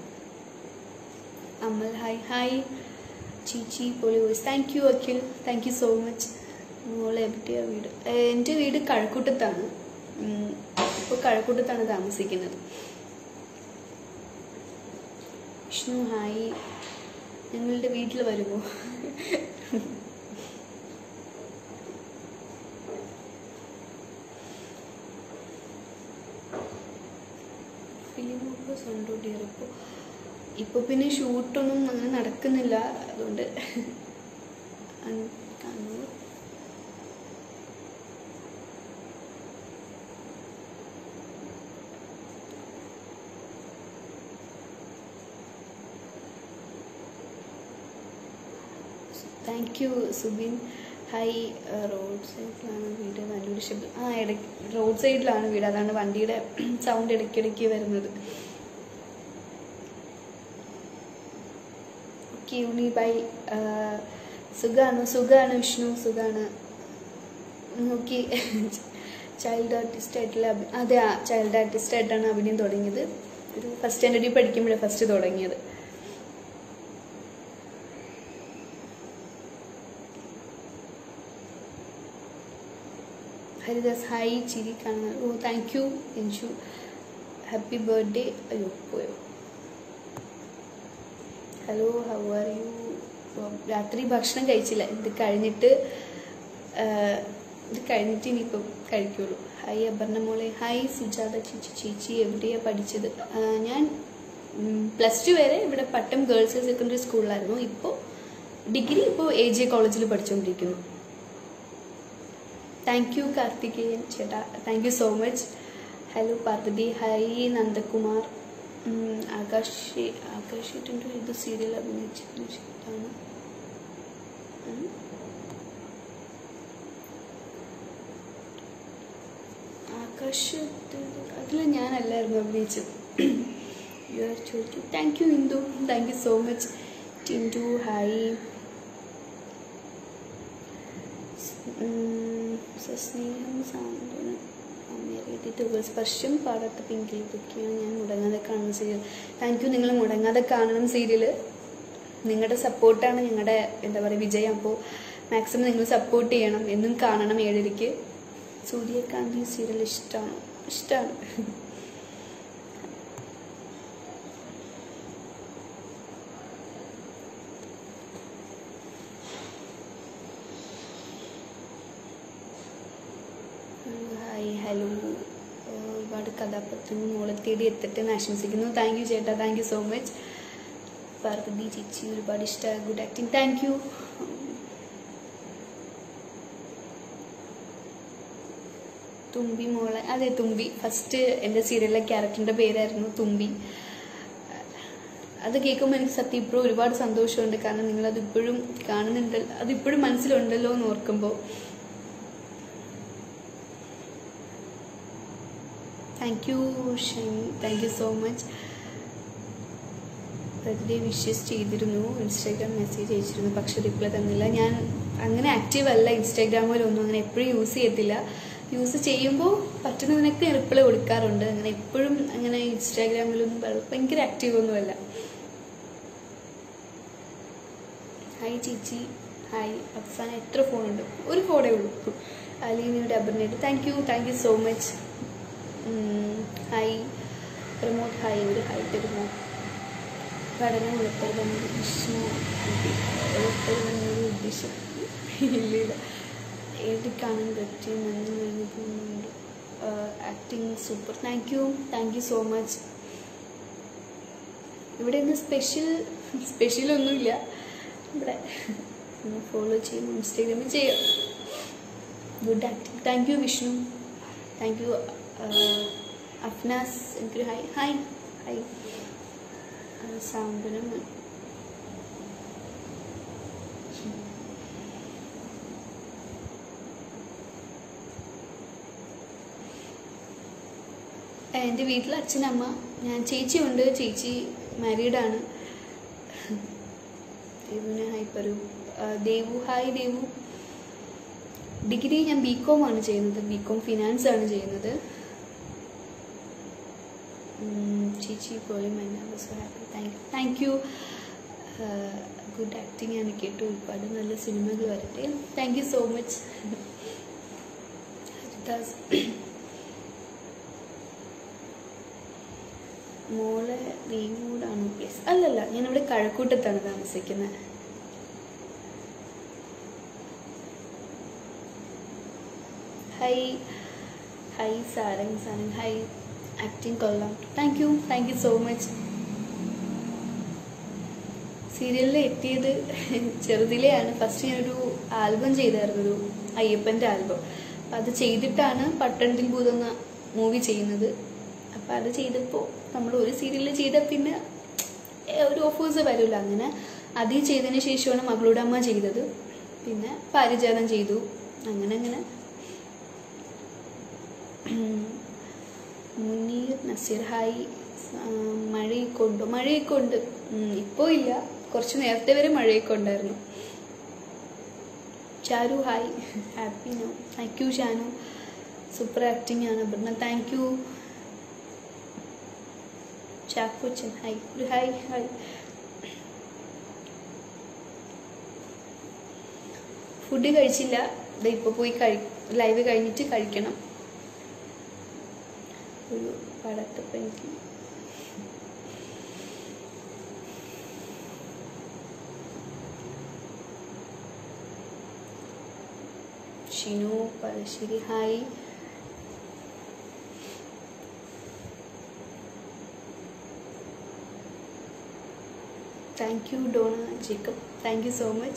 A: അമൽ ഹായ് ഹായ് ചീച്ചി പൊളി voice thank you Akhil thank you so much മോളെ എവിടെയാ വീട് ഏ, എൻ്റെ വീട് കഴക്കൂട്ടത്താണ് ഇപ്പോൾ കഴക്കൂട്ടത്താണ് താമസിക്കുന്നത് വിഷ്ണു ഹായ് ഞങ്ങളുടെ വീട്ടിൽ വരുമോ ഫിലിം ഫോക്കസ് ഉണ്ടോ ഡിയർ ഇപ്പോൾ ഇപ്പോൾ പിന്നെ ഷൂട്ടൊന്നും അങ്ങനെ നടക്കുന്നില്ല അതുകൊണ്ട് അൻ- Kannur thank you Subin high road സൈഡിലാണ് വീട് നല്ലൊരു ശബ്ദം ആ ഇടയ്ക്ക് റോഡ് സൈഡിലാണ് വീട് അതാണ് വണ്ടിയുടെ സൗണ്ട് ഇടയ്ക്കിടയ്ക്ക് വരുന്നത് ഓക്കെ യൂണി ബൈ സുഖാണ് സുഖാണ് വിഷ്ണു സുഖാണ് നോക്കി ചൈൽഡ് ആർട്ടിസ്റ്റ് ആയിട്ടുള്ള അഭി- അതെ ആ ചൈൽഡ് ആർട്ടിസ്റ്റ് ആയിട്ടാണ് അഭിനയം തുടങ്ങിയത് ഒരു ഫസ്റ്റ് സ്റ്റാൻഡേർഡിൽ പഠിക്കുമ്പോഴേ ഫസ്റ്റ് തുടങ്ങിയത് ഹരിദാസ് ഹായ് ചിരി കാണുന്നത് ഓ thank you Enshu happy birthday അയ്യോ പോയോ ഹലോ ഹൗ ആർ യു രാത്രി ഭക്ഷണം കഴിച്ചില്ല ഇത് കഴിഞ്ഞിട്ട് ആ, ഇത് കഴിഞ്ഞിട്ട് ഇനിയിപ്പം കഴിക്കുള്ളൂ ഹായ് അപർണ മോളെ ഹായ് സുജാത ചേച്ചി ചേച്ചി എവിടെയാ പഠിച്ചത് ആ, ഞാൻ പ്ലസ് ടു വരെ ഇവിടെ പട്ടം ഗേൾസ് ഹയർ സെക്കൻഡറി സ്കൂളിലായിരുന്നു ഇപ്പോൾ ഡിഗ്രി ഇപ്പോൾ എ ജെ കോളേജിൽ പഠിച്ചുകൊണ്ടിരിക്കുന്നു താങ്ക് യു കാർത്തികേയൻ ചേട്ടാ thank you so much hello Parvathy hi Nandakumar ഉം, ആകാശ് ആകാശ് ഏട്ടൻ്റെ ഇത് സീരിയൽ അഭിനയിച്ചിരുന്ന ചേട്ടാണ് ഉം. ആകാശ് അതിൽ ഞാനല്ലായിരുന്നു അഭിനയിച്ചത് യു ആർ ചോദിച്ചു thank you Indu thank you so much Tintu hi ഉം, സസ്നേഹം സാന്ത്വനം അമേരിക്കത്തെ സ്പർശം പാടാത്ത പിങ്കിൽ ഇതൊക്കെയാണ് ഞാൻ മുടങ്ങാതെ കാണുന്ന സീരിയൽ താങ്ക് യു നിങ്ങൾ മുടങ്ങാതെ കാണണം സീരിയൽ നിങ്ങളുടെ സപ്പോർട്ടാണ് ഞങ്ങളുടെ എന്താ പറയുക വിജയം അപ്പോൾ മാക്സിമം നിങ്ങൾ സപ്പോർട്ട് ചെയ്യണം എന്നും കാണണം ഏഴരയ്ക്ക് സൂര്യകാന്തി സീരിയൽ ഇഷ്ടമാണ് ഇഷ്ടമാണ് ഹായ് ഹലോ ഒരുപാട് കഥാപാത്രങ്ങൾ മോളെ തേടി എത്തട്ടെ എന്ന് ആശംസിക്കുന്നു താങ്ക് യു ചേട്ടാ thank you so much Parvathy ചേച്ചി ഒരുപാട് ഇഷ്ടമായി ഗുഡ് ആക്ടിങ് താങ്ക് യു തുമ്പി മോളെ അതെ തുമ്പി ഫസ്റ്റ് എൻ്റെ സീരിയലിലെ ക്യാരക്ടറിൻ്റെ പേരായിരുന്നു തുമ്പി അത് കേൾക്കുമ്പോൾ എനിക്ക് സത്യം ഇപ്പോഴും ഒരുപാട് സന്തോഷമുണ്ട് കാരണം നിങ്ങളത് ഇപ്പോഴും കാണുന്നുണ്ട് അതിപ്പോഴും മനസ്സിലുണ്ടല്ലോ എന്ന് ഓർക്കുമ്പോൾ thank you Shiny thank you so much birthday wishes ചെയ്തിരുന്നു ഇൻസ്റ്റാഗ്രാം മെസ്സേജ് അയച്ചിരുന്നു പക്ഷെ റിപ്ലൈ തന്നില്ല ഞാൻ അങ്ങനെ ആക്റ്റീവ് അല്ല ഇൻസ്റ്റാഗ്രാമിലൊന്നും അങ്ങനെ എപ്പോഴും യൂസ് ചെയ്യത്തില്ല യൂസ് ചെയ്യുമ്പോൾ പറ്റുന്നതിനൊക്കെ റിപ്ലൈ കൊടുക്കാറുണ്ട് അങ്ങനെ എപ്പോഴും അങ്ങനെ ഇൻസ്റ്റാഗ്രാമിലൊന്നും ഭ- ഭയങ്കര ആക്റ്റീവ് ഒന്നുമല്ല ഹായ് ചേച്ചി ഹായ് അവസാനം എത്ര ഫോണുണ്ട് ഒരു ഫോണേ ഉള്ളൂ അലീനയുടെ അബർനേറ്റ് thank you thank you so much hi Pramod hi ഒരു ഹായ് തരുമോ പഠനം ഉൾപ്പെടുന്നത് വിഷ്ണു ഉൾപ്പെടുന്നത് ഉദ്ദേശം ഇല്ലില്ല ഏത് കാണാൻ പറ്റിയ നന്ദി നൽകുന്നുണ്ട് acting super thank you thank you so much ഇവിടെ ഇന്ന് സ്പെഷ്യൽ സ്പെഷ്യൽ ഒന്നുമില്ല ഇവിടെ ഫോളോ ചെയ്യും ഇൻസ്റ്റാഗ്രാമിൽ ചെയ്യാം good acting thank you Vishnu thank you Afnas എനിക്കൊരു ഹായ് ഹായ് ഹായ് സാന്ത്വനം എൻ്റെ വീട്ടിൽ അച്ഛനമ്മ ഞാൻ ചേച്ചിയുണ്ട് ചേച്ചി മാരീഡാണ് ദേവുവിനെ ഹായ് പറയൂ ആ, ദേവു ഹായ് ദേവു ഡിഗ്രി ഞാൻ ബി കോം ആണ് ചെയ്യുന്നത് ബി കോം ഫിനാൻസ് ആണ് ചെയ്യുന്നത് ഉം, ചേച്ചി പോയി so happy thank you thank you good acting ആണ് കേട്ടു ഒരുപാട് നല്ല സിനിമകൾ വരട്ടെ thank you so much Haridas മോളെ വീങ്ങൂടാണോ പ്ലേസ് അല്ലല്ല ഞാനിവിടെ കഴക്കൂട്ടത്താണ് താമസിക്കുന്നത് hi hi Sarang Sarang hi acting കൊള്ളാം thank you thank you so much സീരിയലിൽ എത്തിയത് ചെറുതിലെയാണ് ഫസ്റ്റ് ഞാനൊരു ആൽബം ചെയ്തായിരുന്നു ഒരു അയ്യപ്പൻ്റെ ആൽബം അപ്പം അത് ചെയ്തിട്ടാണ് പട്ടണത്തിൽ ഭൂതം എന്ന മൂവി ചെയ്യുന്നത് അപ്പം അത് ചെയ്തപ്പോൾ നമ്മൾ ഒരു സീരിയലിൽ ചെയ്ത പിന്നെ ഏ, ഒരു ഓഫേഴ്സ് വരില്ല അങ്ങനെ അതിൽ ചെയ്തതിന് ശേഷമാണ് മകളുടെ അമ്മ ചെയ്തത് പിന്നെ പാരിജാതം ചെയ്തു അങ്ങനെ അങ്ങനെ മുനീർ നസീർ ഹായ് ആ, മഴയൊക്കെ ഉണ്ട് മഴയൊക്കെ ഉണ്ട് ഉം, ഇപ്പോൾ ഇല്ല കുറച്ച് നേരത്തെ വരെ മഴയൊക്കെ ഉണ്ടായിരുന്നു Charu hi happy no thank you Shanu super acting ആണ് Aparna thank you Chackochan hi ഒരു ഹായ് ഹായ് ഫുഡ് കഴിച്ചില്ല ദേ ഇപ്പോൾ പോയി കഴി ലൈവ് കഴിഞ്ഞിട്ട് കഴിക്കണം ഒരു പടത്തപ്പം എനിക്ക് Shinu Pazhassery hi thank you Dona Jacob thank you so much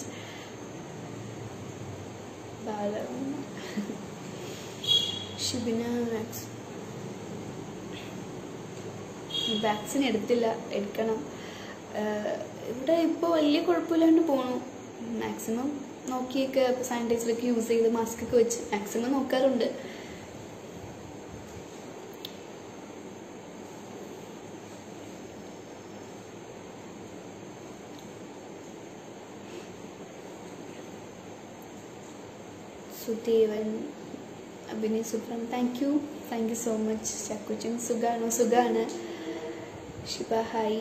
A: Bala Shibina മാക്സ് വാക്സിൻ എടുത്തില്ല എടുക്കണം ആഹ് ഇവിടെ ഇപ്പോൾ വലിയ കുഴപ്പമില്ലാണ്ട് പോണു മാക്സിമം നോക്കിയൊക്കെ സാനിറ്റൈസറൊക്കെ യൂസ് ചെയ്ത് മാസ്ക് ഒക്കെ വെച്ച് മാക്സിമം നോക്കാറുണ്ട് സുദേവൻ അഭിനയ് സുബ്രം thank you thank you so much ചക്കുച്ചും സുഖാണോ സുഖാണ് ശിവ ഹായ്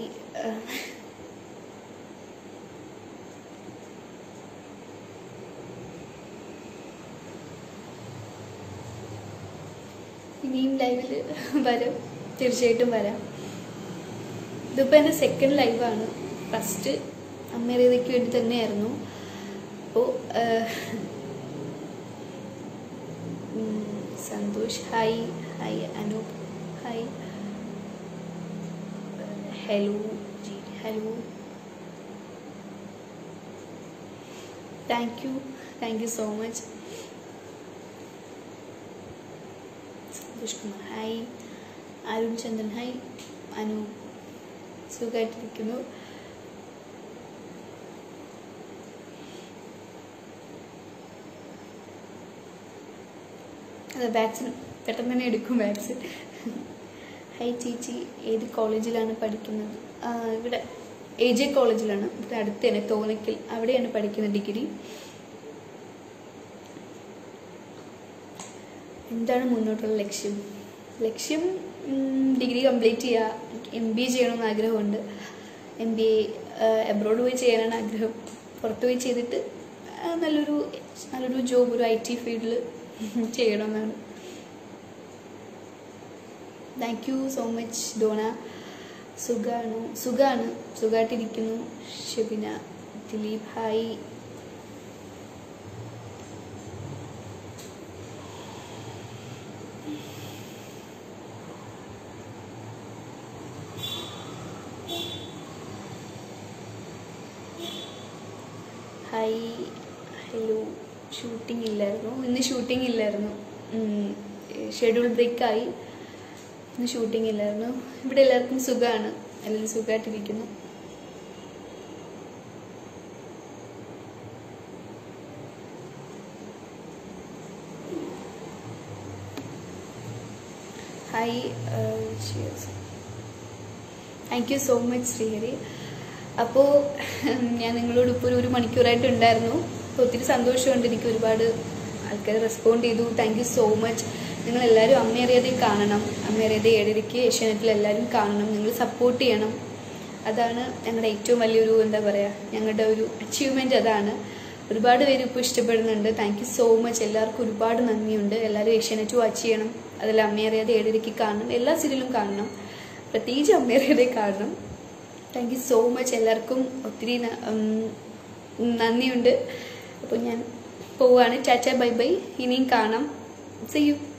A: ഇനിയും ലൈവിൽ വരാം തീർച്ചയായിട്ടും വരാം ഇതിപ്പോൾ എൻ്റെ സെക്കൻഡ് ലൈവാണ് ഫസ്റ്റ് അമ്മേരതയ്ക്ക് വേണ്ടി തന്നെയായിരുന്നു അപ്പോൾ Santhosh hi hi Anoop hi hello ji hello thank you thank you so much Santhosh Kumar hi Arun Chandran hi Anu സുഖമായിട്ടിരിക്കുന്നു അതെ വാക്സിൻ പെട്ടെന്ന് തന്നെ എടുക്കും വാക്സിൻ ഹൈ ചേച്ചി ഏത് കോളേജിലാണ് പഠിക്കുന്നത് ആ, ഇവിടെ എ ജെ കോളേജിലാണ് ഇവിടെ അടുത്ത് തന്നെ തോന്നയ്ക്കൽ അവിടെയാണ് പഠിക്കുന്നത് ഡിഗ്രി എന്താണ് മുന്നോട്ടുള്ള ലക്ഷ്യം ലക്ഷ്യം ഉം, ഡിഗ്രി കംപ്ലീറ്റ് ചെയ്യുക എം ബി എ ചെയ്യണമെന്ന് ആഗ്രഹമുണ്ട് എം ബി എ എബ്രോഡ് പോയി ചെയ്യാനാണ് ആഗ്രഹം പുറത്ത് പോയി ചെയ്തിട്ട് ആ, നല്ലൊരു നല്ലൊരു ജോബ് ഒരു ഐ ടി ഫീൽഡിൽ ചെയ്യണമെന്നാണ് thank you so much Dona സുഖാണ് സുഖാണ് സുഖമായിട്ടിരിക്കുന്നു Shebina Dileep hi hi hello shooting ഇല്ലായിരുന്നു ഇന്ന് ഷൂട്ടിംഗ് ഇല്ലായിരുന്നു ഷെഡ്യൂൾ ബ്രേക്കായി ഇന്ന് ഷൂട്ടിംഗ് ഇല്ലായിരുന്നു ഇവിടെ എല്ലാവർക്കും സുഖമാണ് എല്ലാവരും സുഖമായിട്ടിരിക്കുന്നു hi thank you so much Sreehari അപ്പോൾ ഞാൻ നിങ്ങളോട് ഇപ്പോൾ ഒരു ഒരു മണിക്കൂറായിട്ട് ഉണ്ടായിരുന്നു അപ്പോൾ ഒത്തിരി സന്തോഷമുണ്ട് എനിക്ക് ഒരുപാട് ആൾക്കാർ റെസ്പോണ്ട് ചെയ്തു താങ്ക് യു സോ മച്ച് നിങ്ങൾ എല്ലാവരും അമ്മയറിയാതെയും കാണണം അമ്മയറിയാതെ ഏഴരയ്ക്ക് ഏഷ്യാനെറ്റിൽ എല്ലാവരും കാണണം നിങ്ങൾ സപ്പോർട്ട് ചെയ്യണം അതാണ് ഞങ്ങളുടെ ഏറ്റവും വലിയൊരു എന്താ പറയുക ഞങ്ങളുടെ ഒരു അച്ചീവ്മെൻ്റ് അതാണ് ഒരുപാട് പേര് ഇപ്പോൾ ഇഷ്ടപ്പെടുന്നുണ്ട് താങ്ക് യു സോ മച്ച് എല്ലാവർക്കും ഒരുപാട് നന്ദിയുണ്ട് എല്ലാവരും ഏഷ്യാനെറ്റ് വാച്ച് ചെയ്യണം അതിൽ അമ്മയറിയാതെ ഏഴരയ്ക്ക് കാണണം എല്ലാ സീരിയലും കാണണം പ്രത്യേകിച്ച് അമ്മയറിയാതെ കാണണം താങ്ക് യു സോ മച്ച് എല്ലാവർക്കും ഒത്തിരി ന- ഉം, നന്ദിയുണ്ട് അപ്പോൾ ഞാൻ പോവാണ് ചാച്ച ബൈ ബൈ ഇനിയും കാണാം സി യു